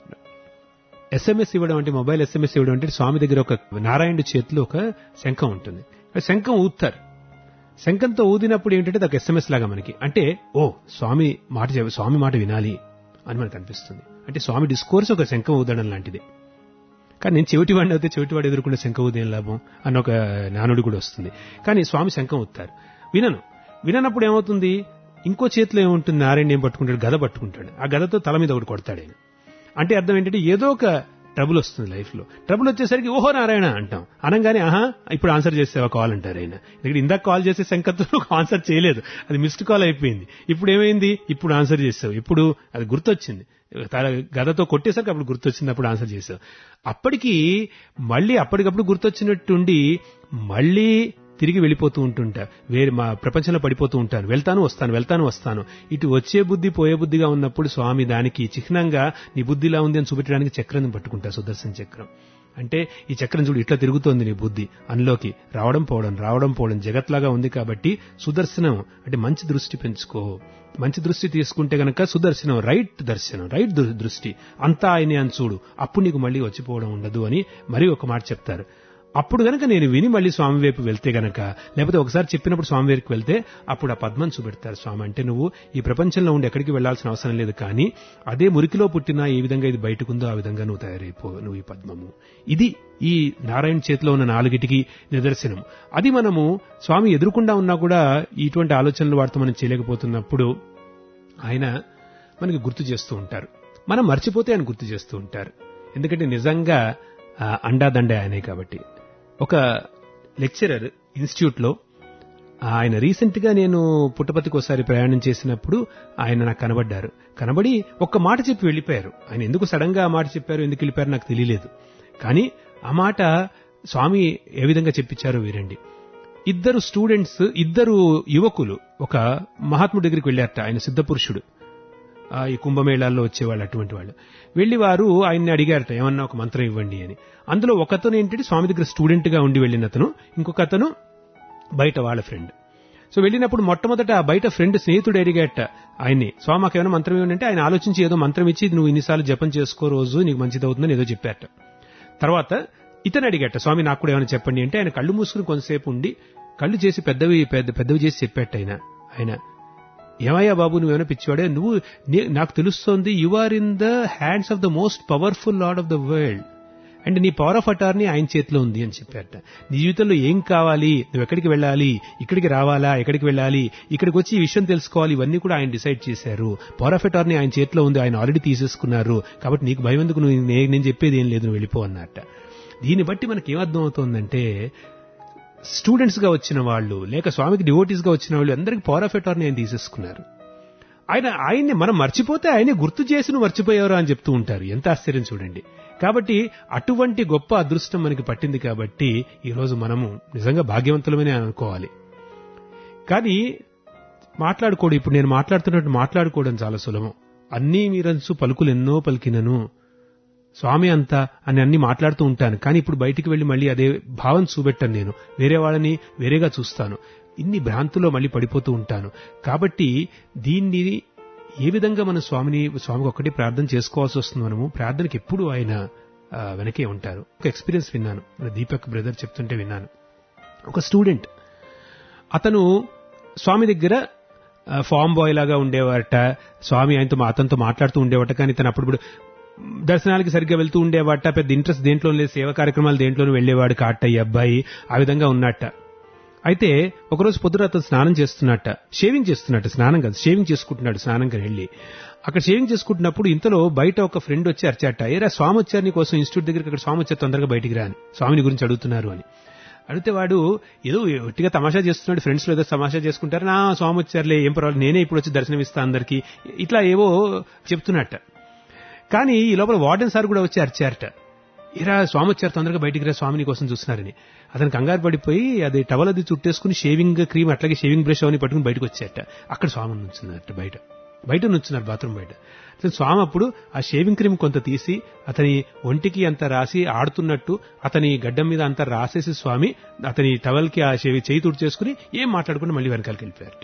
ఎస్ఎంఎస్ ఇవ్వడం అంటే మొబైల్ ఎస్ఎంఎస్ ఇవ్వడం అంటే స్వామి దగ్గర ఒక నారాయణుడి చేతిలో ఒక శంఖం ఉంటుంది ఆ శంఖం ఊదుతారు శంఖంతో ఊదినప్పుడు ఏంటంటే అది ఒక ఎస్ఎంఎస్ లాగా మనకి అంటే ఓ స్వామి మాట చెప్- స్వామి మాట వినాలి అని మనకు అనిపిస్తుంది అంటే స్వామి డిస్కోర్స్ ఒక శంఖం ఊదడం లాంటిది కానీ నేను చెవిటివాడిని అయితే చెవిటివాడు ఎదుర్కొంటే శంఖ ఊదేం లాభం అన్న ఒక నానుడి కూడా వస్తుంది కానీ స్వామి శంఖం ఊతారు వినను విననప్పుడు ఏమవుతుంది ఇంకో చేతిలో ఏముంటుంది నారాయణ ఏం పట్టుకుంటాడు గద పట్టుకుంటాడు ఆ గదతో తల మీద ఒకటి కొడతాడు ఆయన అంటే అర్థం ఏంటంటే ఏదో ఒక ట్రబుల్ వస్తుంది లైఫ్ లో ట్రబుల్ వచ్చేసరికి ఓహో నారాయణ అంటాం అనగానే ఆహా ఇప్పుడు ఆన్సర్ చేసేవా కాల్ అంటారు ఆయన ఇక్కడ ఇందాక కాల్ చేసే శంకర్తో ఆన్సర్ చేయలేదు అది మిస్డ్ కాల్ అయిపోయింది ఇప్పుడు ఏమైంది ఇప్పుడు ఆన్సర్ చేసావు ఇప్పుడు అది గుర్తొచ్చింది తల గదతో కొట్టేసరికి అప్పుడు గుర్తొచ్చింది అప్పుడు ఆన్సర్ చేసావు అప్పటికి మళ్ళీ అప్పటికప్పుడు గుర్తొచ్చినట్టుండి మళ్ళీ తిరిగి వెళ్ళిపోతూ ఉంటుంటా వేరే మా ప్రపంచంలో పడిపోతూ ఉంటాను వెళ్తాను వస్తాను వెళ్తాను వస్తాను ఇటు వచ్చే బుద్ధి పోయే బుద్ధిగా ఉన్నప్పుడు స్వామి దానికి చిహ్నంగా నీ బుద్ధిలా ఉంది అని చూపించడానికి చక్రం పట్టుకుంటా సుదర్శన చక్రం అంటే ఈ చక్రం చూడు ఇట్లా తిరుగుతోంది నీ బుద్ధి అందులోకి రావడం పోవడం రావడం పోవడం జగత్లాగా ఉంది కాబట్టి సుదర్శనం అంటే మంచి దృష్టి పెంచుకో మంచి దృష్టి తీసుకుంటే గనక సుదర్శనం రైట్ దర్శనం రైట్ దృ- దృష్టి అంతా ఆయనే అని చూడు అప్పుడు నీకు మళ్ళీ వచ్చిపోవడం ఉండదు అని మరీ ఒక మాట చెప్తారు అప్పుడు గనక నేను విని మళ్ళీ స్వామి వైపు వెళ్తే గనక లేకపోతే ఒకసారి చెప్పినప్పుడు స్వామి వైపుకి వెళ్తే అప్పుడు ఆ పద్మం చూపెడతారు స్వామి అంటే నువ్వు ఈ ప్రపంచంలో ఉండి ఎక్కడికి వెళ్లాల్సిన అవసరం లేదు కానీ అదే మురికిలో పుట్టినా ఏ విధంగా ఇది బయటకుందో ఆ విధంగా నువ్వు తయారైపో నువ్వు ఈ పద్మము ఇది ఈ నారాయణ చేతిలో ఉన్న నాలుగిటికి నిదర్శనం అది మనము స్వామి ఎదురుకుండా ఉన్నా కూడా ఇటువంటి ఆలోచనలు వాటితో మనం చేయలేకపోతున్నప్పుడు ఆయన మనకి గుర్తు చేస్తూ ఉంటారు మనం మర్చిపోతే ఆయన గుర్తు చేస్తూ ఉంటారు ఎందుకంటే నిజంగా ఆ, అండాదండే ఆయనే కాబట్టి ఒక లెక్చరర్ ఇన్స్టిట్యూట్ లో ఆయన రీసెంట్ గా నేను పుట్టపతికి ఒకసారి ప్రయాణం చేసినప్పుడు ఆయన నాకు కనబడ్డారు కనబడి ఒక్క మాట చెప్పి వెళ్ళిపోయారు ఆయన ఎందుకు సడన్ గా ఆ మాట చెప్పారు ఎందుకు వెళ్ళిపోయారు నాకు తెలియలేదు కానీ ఆ మాట స్వామి ఏ విధంగా చెప్పించారో వీరండి ఇద్దరు స్టూడెంట్స్ ఇద్దరు యువకులు ఒక మహాత్ముడి దగ్గరికి వెళ్ళారట ఆయన సిద్ధపురుషుడు ఆ, ఈ కుంభమేళాల్లో వచ్చేవాళ్ళు అటువంటి వాళ్ళు వెళ్లి వారు ఆయన్ని అడిగారట ఏమన్నా ఒక మంత్రం ఇవ్వండి అని అందులో ఒకతను ఏంటంటే స్వామి దగ్గర స్టూడెంట్ గా ఉండి వెళ్ళిన అతను ఇంకొక అతను బయట వాళ్ళ ఫ్రెండ్ సో వెళ్ళినప్పుడు మొట్టమొదట ఆ బయట ఫ్రెండ్ స్నేహితుడు అడిగాట ఆయన్ని స్వామి మాకు ఏమైనా మంత్రం ఇవ్వండి అంటే ఆయన ఆలోచించి ఏదో మంత్రం ఇచ్చి నువ్వు ఇన్నిసార్లు జపం చేసుకో రోజు నీకు మంచిదవుతుందని ఏదో చెప్పారట తర్వాత ఇతను అడిగట స్వామి నాకు కూడా ఏమైనా చెప్పండి అంటే ఆయన కళ్ళు మూసుకుని కొంతసేపు ఉండి కళ్ళు చేసి పెద్దవి పెద్ద పెద్దవి చేసి చెప్పాట ఆయన ఆయన ఏమయ్యా బాబు నువ్వేమైనా పిచ్చివాడే నువ్వు నే- నాకు తెలుస్తోంది you are in the hands of the most powerful lord of the world and నీ పవర్ ఆఫ్ అటార్నీ ఆయన చేతిలో ఉంది అని చెప్పారట నీ జీవితంలో ఏం కావాలి నువ్వు ఎక్కడికి వెళ్ళాలి ఇక్కడికి రావాలా ఎక్కడికి వెళ్ళాలి ఇక్కడికి వచ్చి ఈ విషయం తెలుసుకోవాలి ఇవన్నీ కూడా ఆయన డిసైడ్ చేశారు పవర్ ఆఫ్ అటార్నీ ఆయన చేతిలో ఉంది ఆయన ఆల్రెడీ తీసేసుకున్నారు కాబట్టి నీకు భయం ఎందుకు నువ్వు నే- నేను చెప్పేది ఏం లేదు నువ్వు వెళ్ళిపో అన్నట్ట దీన్ని బట్టి మనకి ఏమర్థం అవుతోందంటే స్టూడెంట్స్ గా వచ్చిన వాళ్ళు లేక స్వామికి డివోటీస్ గా వచ్చిన వాళ్ళు అందరికి పవర్ ఆఫ్ అటార్నీ ఆయన తీసేసుకున్నారు ఆయన ఆయన్ని మనం మర్చిపోతే ఆయనే గుర్తు చేసి నువ్వు మర్చిపోయారు అని చెప్తూ ఉంటారు ఎంత ఆశ్చర్యం చూడండి కాబట్టి అటువంటి గొప్ప అదృష్టం మనకి పట్టింది కాబట్టి ఈ రోజు మనము నిజంగా భాగ్యవంతులమని అనుకోవాలి కానీ మాట్లాడుకోవడం ఇప్పుడు నేను మాట్లాడుతున్నట్టు మాట్లాడుకోవడం చాలా సులభం అన్నీ మీరంచు పలుకులు ఎన్నో పలికినను స్వామి అంతా అని అన్ని మాట్లాడుతూ ఉంటాను కానీ ఇప్పుడు బయటికి వెళ్లి మళ్ళీ అదే భావం చూపెట్టాను నేను వేరే వాళ్ళని వేరేగా చూస్తాను ఇన్ని భ్రాంతులో మళ్ళీ పడిపోతూ ఉంటాను కాబట్టి దీన్ని ఏ విధంగా మన స్వామిని స్వామికి ఒక్కటి ప్రార్థన చేసుకోవాల్సి వస్తుంది మనము ప్రార్థనకి ఎప్పుడు ఆయన ఆ, వెనకే ఉంటారు ఒక ఎక్స్పీరియన్స్ విన్నాను మన దీపక్ బ్రదర్ చెప్తుంటే విన్నాను ఒక స్టూడెంట్ అతను స్వామి దగ్గర ఆ, ఫామ్ బాయ్ లాగా ఉండేవారట స్వామి ఆయనతో మా- అతనితో మాట్లాడుతూ ఉండేవాట కానీ తను అప్పుడు దర్శనాలకి సరిగ్గా వెళ్తూ ఉండేవాట పెద్ద ఇంట్రెస్ట్ దేంట్లో లేదు సేవా కార్యక్రమాలు దేంట్లోనూ వెళ్లేవాడు కాట ఈ అబ్బాయి ఆ విధంగా ఉన్నట్ట అయితే ఒకరోజు పొద్దున అతను స్నానం చేస్తున్నట్ట షేవింగ్ చేస్తున్నట్ట స్నానం కాదు షేవింగ్ చేసుకుంటున్నాడు స్నానం కని వెళ్ళి అక్కడ షేవింగ్ చేసుకుంటున్నప్పుడు ఇంతలో బయట ఒక ఫ్రెండ్ వచ్చి అరిచాట ఏరా స్వామి వచ్చారు నీ కోసం ఇన్స్టిట్యూట్ దగ్గరికి అక్కడ స్వామి వచ్చారు తొందరగా బయటికి రా అని స్వామిని గురించి అడుగుతున్నారు అని అడిగితే వాడు ఏదో ఒట్టిగా తమాషా చేస్తున్నాడు ఫ్రెండ్స్ లో ఏదో తమాషా చేసుకుంటారు నా స్వామి వచ్చారులే ఏం పర్వాలేదు నేనే ఇప్పుడు వచ్చి దర్శనం ఇస్తా అందరికి ఇట్లా ఏవో చెప్తున్నట్ట కానీ ఈ లోపల వార్డెన్ సార్ కూడా వచ్చి అరిచారట ఇరా స్వామి వచ్చారు తొందరగా బయటికి రా స్వామిని కోసం చూస్తున్నారని అతను కంగారు పడిపోయి అది టవల్ అది చుట్టేసుకుని షేవింగ్ క్రీమ్ అట్లాగే షేవింగ్ బ్రష్ అవన్నీ పట్టుకుని బయటకు వచ్చారట అక్కడ స్వామి నుంచున్నారట బయట బయట నుంచున్నారు బాత్రూమ్ బయట అతను స్వామి అప్పుడు ఆ షేవింగ్ క్రీమ్ కొంత తీసి అతని ఒంటికి అంత రాసి ఆడుతున్నట్టు అతని గడ్డం మీద అంత రాసేసి స్వామి అతని టవల్కి ఆ షేవి చేయి తుడిచేసుకుని ఏం మాట్లాడుకుని మళ్ళీ వెనకాలకి వెళ్ళిపోయారట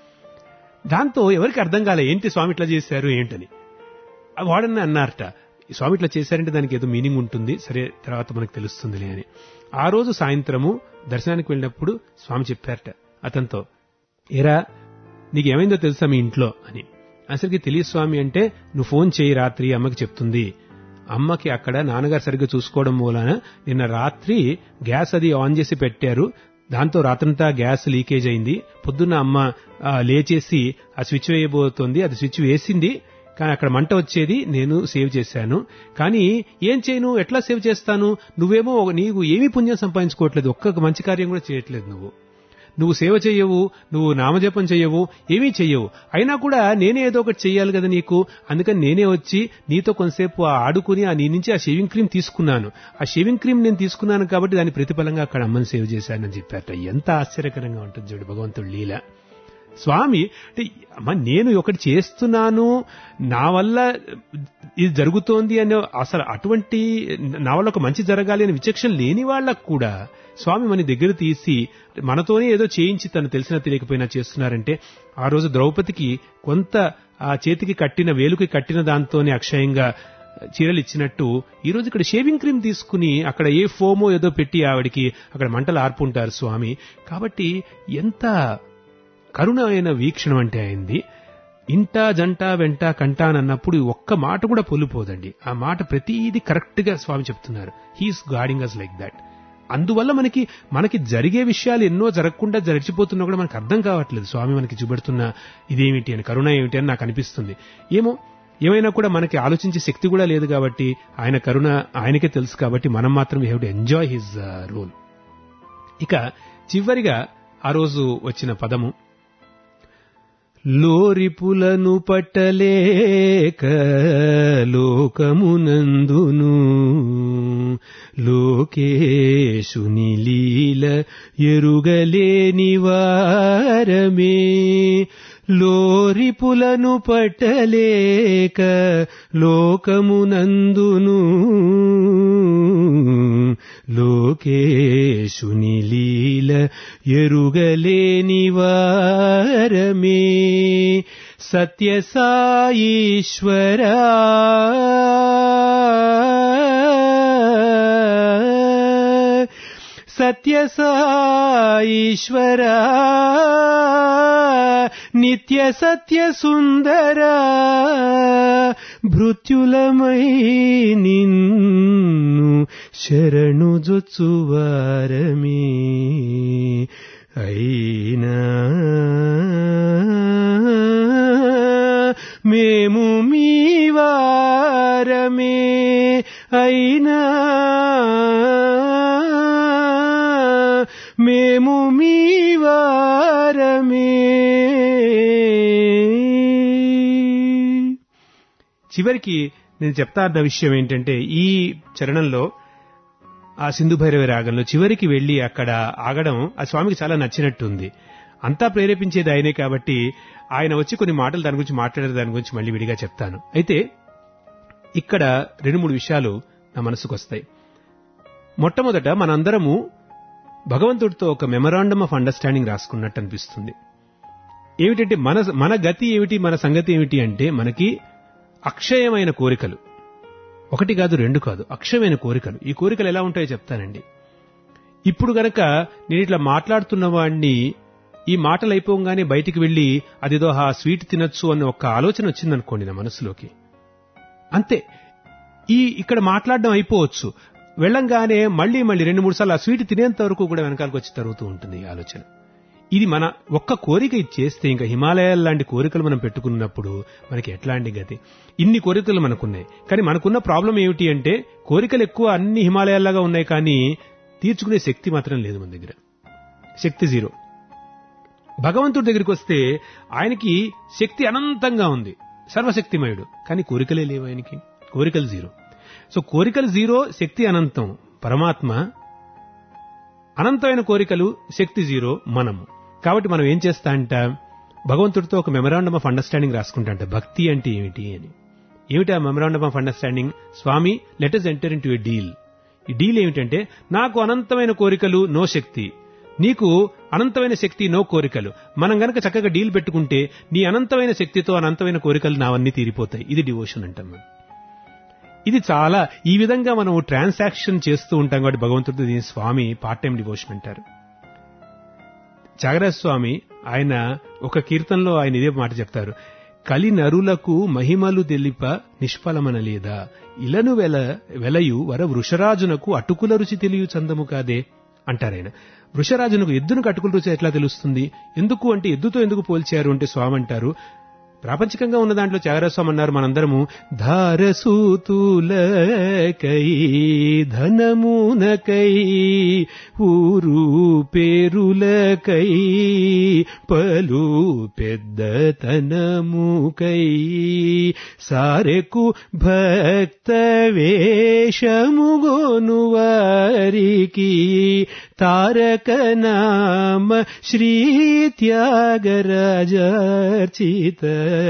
దాంతో ఎవరికి అర్థం కాలే ఏంటి స్వామి ఇట్లా చేశారు ఏంటని ఆ వాడని అన్నారట ఈ స్వామి ఇట్లా చేశారంటే దానికి ఏదో మీనింగ్ ఉంటుంది సరే తర్వాత మనకు తెలుస్తుందిలే అని ఆ రోజు సాయంత్రము దర్శనానికి వెళ్ళినప్పుడు స్వామి చెప్పారట అతనితో ఏరా నీకేమైందో తెలుసా మీ ఇంట్లో అని అసలుకి తెలియదు స్వామి అంటే నువ్వు ఫోన్ చేయి రాత్రి అమ్మకి చెప్తుంది అమ్మకి అక్కడ నాన్నగారు సరిగ్గా చూసుకోవడం మూలాన నిన్న రాత్రి గ్యాస్ అది ఆన్ చేసి పెట్టారు దాంతో రాత్రంతా గ్యాస్ లీకేజ్ అయింది పొద్దున్న అమ్మ ఆ, లేచేసి ఆ స్విచ్ వేయబోతోంది అది స్విచ్ వేసింది కానీ అక్కడ మంట వచ్చేది నేను సేవ్ చేశాను కానీ ఏం చేయను ఎట్లా సేవ్ చేస్తాను నువ్వేమో నీకు ఏమీ పుణ్యం సంపాదించుకోవట్లేదు ఒక్క మంచి కార్యం కూడా చేయట్లేదు నువ్వు నువ్వు సేవ చెయ్యవు నువ్వు నామజపం చెయ్యవు ఏమీ చెయ్యవు అయినా కూడా నేనే ఏదో ఒకటి చెయ్యాలి కదా నీకు అందుకని నేనే వచ్చి నీతో కొంతసేపు ఆ ఆడుకుని ఆ నీ నుంచి ఆ షేవింగ్ క్రీమ్ తీసుకున్నాను ఆ షేవింగ్ క్రీమ్ నేను తీసుకున్నాను కాబట్టి దాని ప్రతిఫలంగా అక్కడ అమ్మని సేవ్ చేశానని చెప్పారట ఎంత ఆశ్చర్యకరంగా ఉంటుంది చూడు భగవంతుడు లీల స్వామి అంటే అమ్మ నేను ఒకటి చేస్తున్నాను నా వల్ల ఇది జరుగుతోంది అనే అసలు అటువంటి నా వల్ల ఒక మంచి జరగాలి అనే విచక్షణ లేని వాళ్ళకు కూడా స్వామి మన దగ్గర తీసి మనతోనే ఏదో చేయించి తను తెలిసినా తెలియకపోయినా చేస్తున్నారంటే ఆ రోజు ద్రౌపదికి కొంత ఆ చేతికి కట్టిన వేలుకి కట్టిన దాంతోనే అక్షయంగా చీరలు ఇచ్చినట్టు ఈ రోజు ఇక్కడ షేవింగ్ క్రీమ్ తీసుకుని అక్కడ ఏ ఫోమో ఏదో పెట్టి ఆవిడికి అక్కడ మంటలు ఆర్పుంటారు స్వామి కాబట్టి ఎంత కరుణ అయిన వీక్షణం అంటే అయింది ఇంట జంట వెంట కంట అని అన్నప్పుడు ఈ ఒక్క మాట కూడా పొల్లిపోదండి ఆ మాట ప్రతిదీ కరెక్ట్ గా స్వామి చెప్తున్నారు he's guiding us like that అందువల్ల మనకి మనకి జరిగే విషయాలు ఎన్నో జరగకుండా జరిచిపోతున్నా కూడా మనకు అర్థం కావట్లేదు స్వామి మనకి చూపెడుతున్న ఇదేమిటి అని కరుణ ఏమిటి అని నాకు అనిపిస్తుంది ఏమో ఏమైనా కూడా మనకి ఆలోచించే శక్తి కూడా లేదు కాబట్టి ఆయన కరుణ ఆయనకే తెలుసు కాబట్టి మనం మాత్రం we have to enjoy his role ఇక చివరిగా ఆ రోజు వచ్చిన పదము లోరిపులను పట్టలేక లోకమునందును లోకేశుని లీల ఎరుగలేని వారమే లోరిపులను పట్టలేక లోకమునందును లోకేశుని లీల ఎరుగలేని వారమే సత్య సాయీశ్వరా సత్య సాయీశ్వరా నిత్య సత్య సుందరా భృత్యులమై నిన్ను శరణు జొచ్చువారమే అయినా మేము మీ వారమే అయినా మేము మీ వారమే చివరికి నేను చెప్తాన్న విషయం ఏంటంటే ఈ చరణంలో ఆ సింధు భైరవి రాగంలో చివరికి వెళ్లి అక్కడ ఆగడం ఆ స్వామికి చాలా నచ్చినట్టుంది అంతా ప్రేరేపించేది ఆయనే కాబట్టి ఆయన వచ్చి కొన్ని మాటలు దాని గురించి మాట్లాడే దాని గురించి మళ్ళీ విడిగా చెప్తాను అయితే ఇక్కడ రెండు మూడు విషయాలు నా మనసుకు వస్తాయి మొట్టమొదట మనందరము భగవంతుడితో ఒక మెమరాండమ్ ఆఫ్ అండర్స్టాండింగ్ రాసుకున్నట్టు అనిపిస్తుంది ఏమిటంటే మన మన గతి ఏమిటి మన సంగతి ఏమిటి అంటే మనకి అక్షయమైన కోరికలు ఒకటి కాదు రెండు కాదు అక్షయమైన కోరికలు ఈ కోరికలు ఎలా ఉంటాయో చెప్తానండి ఇప్పుడు గనక నేను ఇట్లా మాట్లాడుతున్న వాడిని ఈ మాటలు అయిపోగానే బయటికి వెళ్లి అదేదో ఆ స్వీట్ తినొచ్చు అన్న ఒక ఆలోచన వచ్చిందనుకోండి నా మనసులోకి అంతే ఈ ఇక్కడ మాట్లాడడం అయిపోవచ్చు వెళ్ళంగానే మళ్ళీ మళ్ళీ రెండు మూడు సార్లు ఆ స్వీట్ తినేంత వరకు కూడా వెనకాలకు వచ్చి తరుగుతూ ఉంటుంది ఈ ఆలోచన ఇది మన ఒక్క కోరిక ఇది చేస్తే ఇంకా హిమాలయాల లాంటి కోరికలు మనం పెట్టుకున్నప్పుడు మనకి ఎట్లాంటి గతి ఇన్ని కోరికలు మనకున్నాయి కానీ మనకున్న ప్రాబ్లం ఏమిటి అంటే కోరికలు ఎక్కువ అన్ని హిమాలయాల్లాగా ఉన్నాయి కానీ తీర్చుకునే శక్తి మాత్రం లేదు మన దగ్గర శక్తి జీరో భగవంతుడి దగ్గరికి వస్తే ఆయనకి శక్తి అనంతంగా ఉంది సర్వశక్తిమయుడు కానీ కోరికలే లేవు ఆయనకి కోరికలు జీరో సో కోరికలు జీరో శక్తి అనంతం పరమాత్మ అనంతమైన కోరికలు శక్తి జీరో మనము కాబట్టి మనం ఏం చేస్తా అంట భగవంతుడితో ఒక మెమరాండమ్ ఆఫ్ అండర్స్టాండింగ్ రాసుకుంటా భక్తి అంటే ఏమిటి అని ఏమిటి ఆ memorandum of understanding Swami let's enter into a deal ఈ డీల్ ఏమిటంటే నాకు అనంతమైన కోరికలు నో శక్తి నీకు అనంతమైన శక్తి నో కోరికలు మనం గనక చక్కగా డీల్ పెట్టుకుంటే నీ అనంతమైన శక్తితో అనంతమైన కోరికలు నావన్నీ తీరిపోతాయి ఇది డివోషన్ అంటాం మనం ఇది చాలా ఈ విధంగా మనం ట్రాన్సాక్షన్ చేస్తూ ఉంటాం కాబట్టి భగవంతుడు దీని స్వామి పార్ట్ టైం డివోషన్ అంటారు త్యాగరాజ స్వామి ఆయన ఒక కీర్తనలో ఆయన ఇదే మాట చెప్తారు కలి నరులకు మహిమలు తెలిప నిష్ఫలమన లేదా ఇలను వెల వెలయు వర వృషరాజునకు అటుకుల రుచి తెలియు చందము కాదే అంటారాయన వృషరాజునకు ఎద్దునకు అటుకుల రుచి ఎట్లా తెలుస్తుంది ఎందుకు అంటే ఎద్దుతో ఎందుకు పోల్చారు అంటే స్వామి అంటారు ప్రాపంచికంగా ఉన్న దాంట్లో త్యాగరాజస్వామి అన్నారు మనందరము ధారసూతులకై ధనమునకై ఊరు పేరులకై పలు పెద్దతనముకై సారెకు భక్త వేషముగోను వారికి తారక నామ శ్రీ త్యాగరాజర్చిత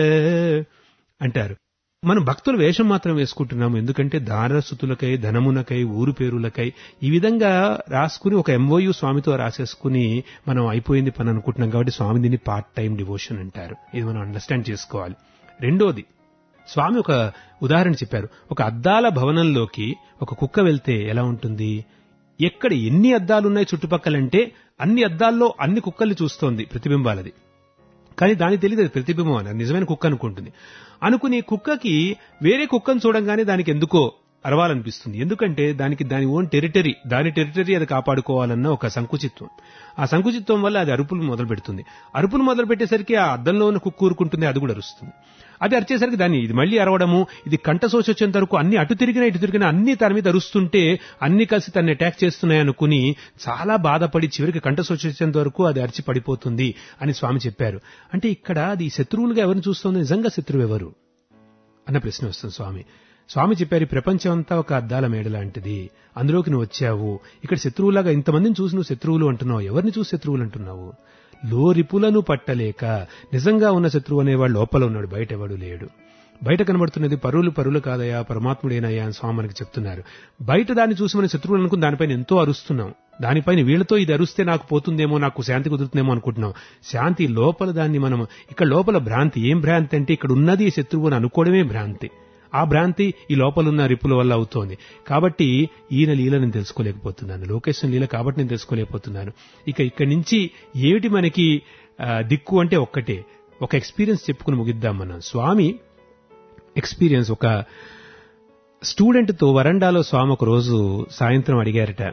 అంటారు మనం భక్తుల వేషం మాత్రం వేసుకుంటున్నాము ఎందుకంటే దారసుతులకై ధనమునకై ఊరు పేరులకై ఈ విధంగా రాసుకుని ఒక ఎంఓయు స్వామితో రాసేసుకుని మనం అయిపోయింది పని అనుకుంటున్నాం కాబట్టి స్వామి దీన్ని పార్ట్ టైం డివోషన్ అంటారు ఇది మనం అండర్స్టాండ్ చేసుకోవాలి రెండోది స్వామి ఒక ఉదాహరణ చెప్పారు ఒక అద్దాల భవనంలోకి ఒక కుక్క వెళ్తే ఎలా ఉంటుంది ఎక్కడ ఎన్ని అద్దాలున్నాయి చుట్టుపక్కలంటే అన్ని అద్దాల్లో అన్ని కుక్కల్ని చూస్తోంది ప్రతిబింబాలది కానీ దానికి తెలియదు అది ప్రతిబింబం అని అది నిజమైన కుక్క అనుకుంటుంది అనుకుని కుక్కకి వేరే కుక్కను చూడంగానే దానికి ఎందుకో అరవాలనిపిస్తుంది ఎందుకంటే దానికి దాని ఓన్ టెరిటరీ దాని టెరిటరీ అది కాపాడుకోవాలన్న ఒక సంకుచిత్వం ఆ సంకుచిత్వం వల్ల అది అరుపులు మొదలు పెడుతుంది అరుపులు మొదలు పెట్టేసరికి ఆ అద్దంలో ఉన్న కుక్క ఊరుకుంటుంది అది కూడా అరుస్తుంది అది అరిచేసరికి దాన్ని ఇది మళ్ళీ అరవడము ఇది కంట సోచి వచ్చేంత వరకు అన్ని అటు తిరిగినా ఇటు తిరిగినా అన్ని తన మీద అరుస్తుంటే అన్ని కలిసి తన్ని అటాక్ చేస్తున్నాయి అనుకుని చాలా బాధపడి చివరికి కంట సోచి వచ్చేంత వరకు అది అరిచి పడిపోతుంది అని స్వామి చెప్పారు అంటే ఇక్కడ అది శత్రువులుగా ఎవరిని చూస్తుంది నిజంగా శత్రువు ఎవరు అన్న ప్రశ్న వస్తుంది స్వామి స్వామి చెప్పారు ఈ ప్రపంచం అంతా ఒక అద్దాల మేడ లాంటిది అందులోకి నువ్వు వచ్చావు ఇక్కడ శత్రువులాగా ఇంతమందిని చూసి నువ్వు శత్రువులు అంటున్నావు ఎవరిని చూసి శత్రువులు అంటున్నావు లోరిపులను పట్టలేక నిజంగా ఉన్న శత్రువు అనేవాడు లోపల ఉన్నాడు బయట ఎవడు లేడు బయట కనబడుతున్నది పరువులు పరులు కాదయా పరమాత్ముడేనయ్యా అని స్వామి మనకి చెప్తున్నారు బయట దాన్ని చూసి మన శత్రువులు అనుకుని దానిపైన ఎంతో అరుస్తున్నాం దానిపైన వీళ్ళతో ఇది అరుస్తే నాకు పోతుందేమో నాకు శాంతి కుదురుతుందేమో అనుకుంటున్నాం శాంతి లోపల దాన్ని మనం ఇక్కడ లోపల భ్రాంతి ఏం భ్రాంతి అంటే ఇక్కడ ఉన్నది శత్రువు అని అనుకోవడమే భ్రాంతి ఆ భ్రాంతి ఈ లోపలున్న రిప్పుల వల్ల అవుతోంది కాబట్టి ఈయన లీల నేను తెలుసుకోలేకపోతున్నాను లోకేశ్వర లీల కాబట్టి నేను తెలుసుకోలేకపోతున్నాను ఇక ఇక్కడి నుంచి ఏమిటి మనకి ఆ, దిక్కు అంటే ఒక్కటే ఒక ఎక్స్పీరియన్స్ చెప్పుకుని ముగిద్దాం మనం స్వామి ఎక్స్పీరియన్స్ ఒక స్టూడెంట్తో వరండాలో స్వామి ఒక రోజు సాయంత్రం అడిగారట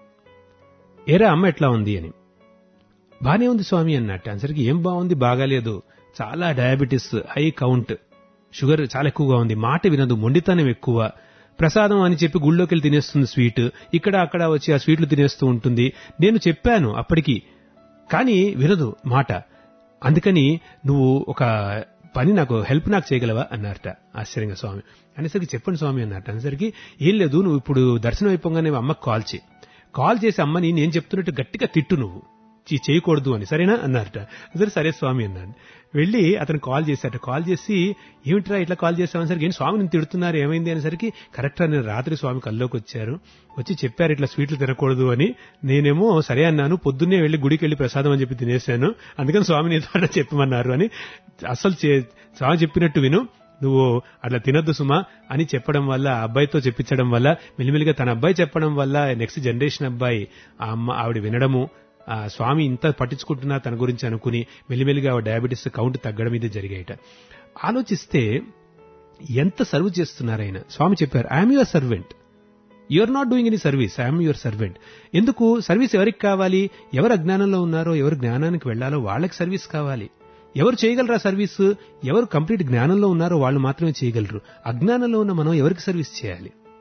ఏరా అమ్మ ఎట్లా ఉంది అని బానే ఉంది స్వామి అన్నట్టు answerకి ఏం బాగుంది బాగాలేదు చాలా డయాబెటిస్ హై కౌంట్ షుగర్ చాలా ఎక్కువగా ఉంది మాట వినదు మొండితనం ఎక్కువ ప్రసాదం అని చెప్పి గుళ్ళోకి వెళ్ళి తినేస్తుంది స్వీట్ ఇక్కడ అక్కడ వచ్చి ఆ స్వీట్లు తినేస్తూ ఉంటుంది నేను చెప్పాను అప్పటికి కానీ వినదు మాట అందుకని నువ్వు ఒక పని నాకు హెల్ప్ నాకు చేయగలవా అన్నారట ఆశ్చర్యంగా స్వామి అనేసరికి చెప్పండి స్వామి అన్నట్టు అనేసరికి ఏం లేదు నువ్వు ఇప్పుడు దర్శనం అయిపోగానే అమ్మకి కాల్ చేయి కాల్ చేసి అమ్మని నేను చెప్తున్నట్టు గట్టిగా తిట్టు నువ్వు చీ చేయకూడదు అని సరేనా అన్నారట సరే సరే స్వామి అన్నాడు వెళ్ళి అతను కాల్ చేశాట కాల్ చేసి ఏమిట్రా ఇట్లా కాల్ చేసామని సరికి ఏంటి స్వామి నేను తిడుతున్నారు ఏమైంది అనేసరికి కరెక్ట్గా నేను రాత్రి స్వామి కల్లోకి వచ్చారు వచ్చి చెప్పారు ఇట్లా స్వీట్లు తినకూడదు అని నేనేమో సరే అన్నాను పొద్దున్నే వెళ్ళి గుడికి వెళ్ళి ప్రసాదం అని చెప్పి తినేశాను అందుకని స్వామి నీతో అట్లా చెప్పమన్నారు అని అసలు చే- స్వామి చెప్పినట్టు విను నువ్వు అట్లా తినద్దు సుమా అని చెప్పడం వల్ల ఆ అబ్బాయితో చెప్పించడం వల్ల మెల్లిమెల్లిగా తన అబ్బాయి చెప్పడం వల్ల నెక్స్ట్ జనరేషన్ అబ్బాయి ఆ అమ్మ ఆవిడ వినడము ఆ స్వామి ఇంత పట్టించుకుంటున్నా తన గురించి అనుకుని మెల్లిమెల్లిగా ఆ డయాబెటీస్ కౌంట్ తగ్గడం ఇది జరిగాయట ఆలోచిస్తే ఎంత సర్వ్ చేస్తున్నారు ఆయన స్వామి చెప్పారు I'm your servant you're not doing any service I'm your servant ఎందుకు సర్వీస్ ఎవరికి కావాలి ఎవరు అజ్ఞానంలో ఉన్నారో ఎవరు జ్ఞానానికి వెళ్లాలో వాళ్ళకి సర్వీస్ కావాలి ఎవరు చేయగలరా సర్వీస్ ఎవరు కంప్లీట్ జ్ఞానంలో ఉన్నారో వాళ్ళు మాత్రమే చేయగలరు అజ్ఞానంలో ఉన్న మనం ఎవరికి సర్వీస్ చేయాలి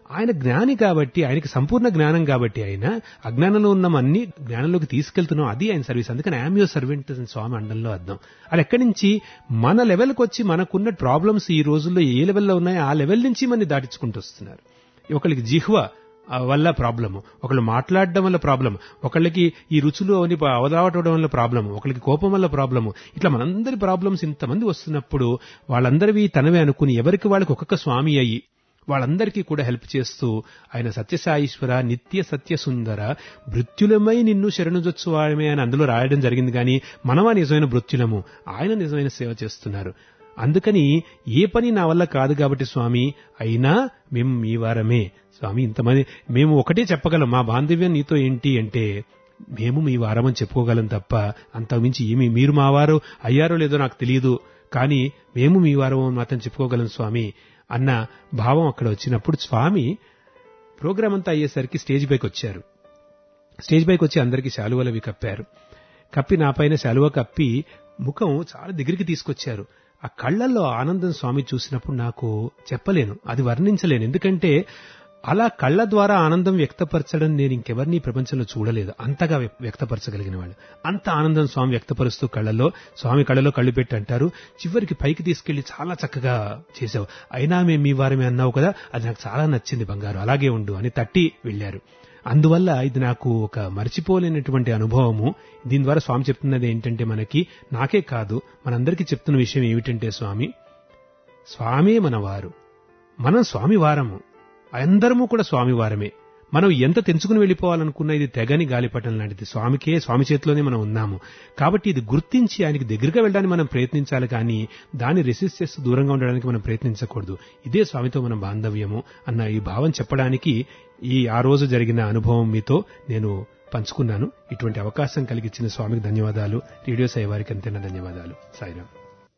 ఆయన జ్ఞాని కాబట్టి ఆయనకి సంపూర్ణ జ్ఞానం కాబట్టి ఆయన అజ్ఞానంలో ఉన్న అన్ని జ్ఞానంలోకి తీసుకెళ్తున్నాం అది ఆయన సర్వీస్ అందుకని ఐఎమ్ యువర్ సర్వెంట్ అని స్వామి అండంలో అర్థం అది ఎక్కడి నుంచి మన లెవెల్కి వచ్చి మనకున్న ప్రాబ్లమ్స్ ఈ రోజుల్లో ఏ లెవెల్లో ఉన్నాయో ఆ లెవెల్ నుంచి మనని దాటించుకుంటూ వస్తున్నారు ఒకరికి జిహ్వ ఆ వల్ల ప్రాబ్లము ఒకళ్ళు మాట్లాడడం వల్ల ప్రాబ్లం ఒకళ్ళకి ఈ రుచులు అని అవదావటం వల్ల ప్రాబ్లము ఒకళ్ళకి కోపం వల్ల ప్రాబ్లము ఇట్లా మనందరి ప్రాబ్లమ్స్ ఇంతమంది వస్తున్నప్పుడు వాళ్ళందరివి తనవే అనుకుని ఎవరికి వాళ్ళకి ఒక్కొక్క స్వామి అయ్యి వాళ్ళందరికీ కూడా హెల్ప్ చేస్తూ ఆయన సత్యసాయిశ్వర నిత్య సత్య సుందర భృత్యులమై నిన్ను శరణుజొచ్చువాడమే అని అందులో రాయడం జరిగింది కానీ మనమా నిజమైన భృత్యులము ఆయన నిజమైన సేవ చేస్తున్నారు అందుకని ఏ పని నా వల్ల కాదు కాబట్టి స్వామి అయినా మేము మీ వారమే స్వామి ఇంతమంది మేము ఒకటే చెప్పగలం మా బాంధవ్యం నీతో ఏంటి అంటే మేము మీ వారమని చెప్పుకోగలం తప్ప అంతకుమించి ఏమి మీరు మా వారు అయ్యారో లేదో నాకు తెలియదు కానీ మేము మీ వారం అని మాత్రం చెప్పుకోగలం స్వామి అన్న భావం అక్కడ వచ్చినప్పుడు స్వామి ప్రోగ్రాం అంతా అయ్యేసరికి స్టేజ్ పైకి వచ్చారు స్టేజ్ పైకి వచ్చి అందరికీ శాలువలు అవి కప్పారు కప్పి నా పైన శాలువ కప్పి ముఖం చాలా దగ్గరికి తీసుకొచ్చారు ఆ కళ్ళల్లో ఆనందం స్వామి చూసినప్పుడు నాకు చెప్పలేను అది వర్ణించలేను ఎందుకంటే అలా కళ్ళ ద్వారా ఆనందం వ్యక్తపరచడం నేను ఇంకెవరిని ఈ ప్రపంచంలో చూడలేదు అంతగా వ్యక్- వ్యక్తపరచగలిగిన వాళ్ళు అంత ఆనందం స్వామి వ్యక్తపరుస్తూ కళ్ళలో స్వామి కళ్ళలో కళ్ళు పెట్టి అంటారు చివరికి పైకి తీసుకెళ్లి చాలా చక్కగా చేసావు అయినా మేము మీ వారమే అన్నావు కదా అది నాకు చాలా నచ్చింది బంగారు అలాగే ఉండు అని తట్టి వెళ్ళారు అందువల్ల ఇది నాకు ఒక మర్చిపోలేనటువంటి అనుభవము దీని ద్వారా స్వామి చెప్తున్నది ఏంటంటే మనకి నాకే కాదు మనందరికీ చెప్తున్న విషయం ఏమిటంటే స్వామి స్వామే మన వారు మనం స్వామి వారము అందరము కూడా స్వామి వారమే మనం ఎంత తెంచుకుని వెళ్ళిపోవాలనుకున్న ఇది తెగని గాలిపటం లాంటిది స్వామికే స్వామి చేతిలోనే మనం ఉన్నాము కాబట్టి ఇది గుర్తించి ఆయనకి దగ్గరగా వెళ్ళడానికి మనం ప్రయత్నించాలి కానీ దాన్ని రెసిస్ట్ చేస్తూ దూరంగా ఉండడానికి మనం ప్రయత్నించకూడదు ఇదే స్వామితో మన బాంధవ్యము అన్న ఈ భావం చెప్పడానికి ఈ ఆ రోజు జరిగిన అనుభవం మీతో నేను పంచుకున్నాను ఇటువంటి అవకాశం కలిగించిన స్వామికి ధన్యవాదాలు రేడియో సాయి వారికి అంతేనా ధన్యవాదాలు సాయిరామ్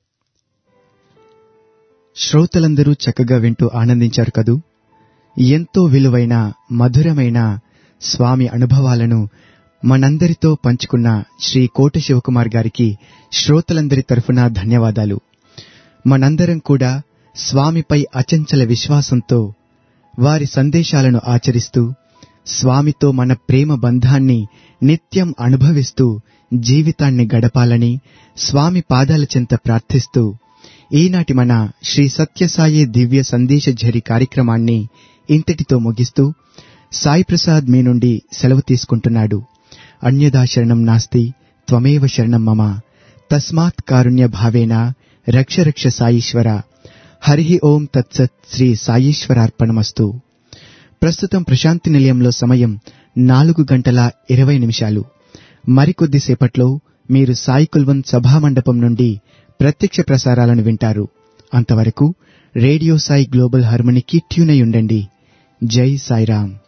శ్రోతలందరూ చక్కగా వింటూ ఆనందించారు కదూ ఎంతో విలువైన మధురమైన స్వామి అనుభవాలను మనందరితో పంచుకున్న శ్రీ కోట శివకుమార్ గారికి శ్రోతలందరి తరఫున ధన్యవాదాలు మనందరం కూడా స్వామిపై అచంచల విశ్వాసంతో వారి సందేశాలను ఆచరిస్తూ స్వామితో మన ప్రేమ బంధాన్ని నిత్యం అనుభవిస్తూ జీవితాన్ని గడపాలని స్వామి పాదాల చెంత ప్రార్థిస్తూ ఈనాటి మన శ్రీ సత్యసాయి దివ్య సందేశ ఝరి కార్యక్రమాన్ని ఇంతటితో ముగిస్తూ సాయి ప్రసాద్ మీ నుండి సెలవు తీసుకుంటున్నాడు అన్యదా శరణం నాస్తి త్వమేవ శరణం మమ తస్మాత్ కారుణ్య భావేన రక్ష రక్ష సాయీశ్వర హరి ఓం తత్సత్ శ్రీ సాయీశ్వరార్పణమస్తు ప్రస్తుతం ప్రశాంతి నిలయంలో సమయం నాలుగు గంటల ఇరవై నిమిషాలు మరికొద్దిసేపట్లో మీరు సాయి కుల్వన్ సభామండపం నుండి ప్రత్యక్ష ప్రసారాలను వింటారు అంతవరకు రేడియో సాయి గ్లోబల్ హార్మనీకి ట్యూన్ అయి ఉండండి జై సాయిరామ్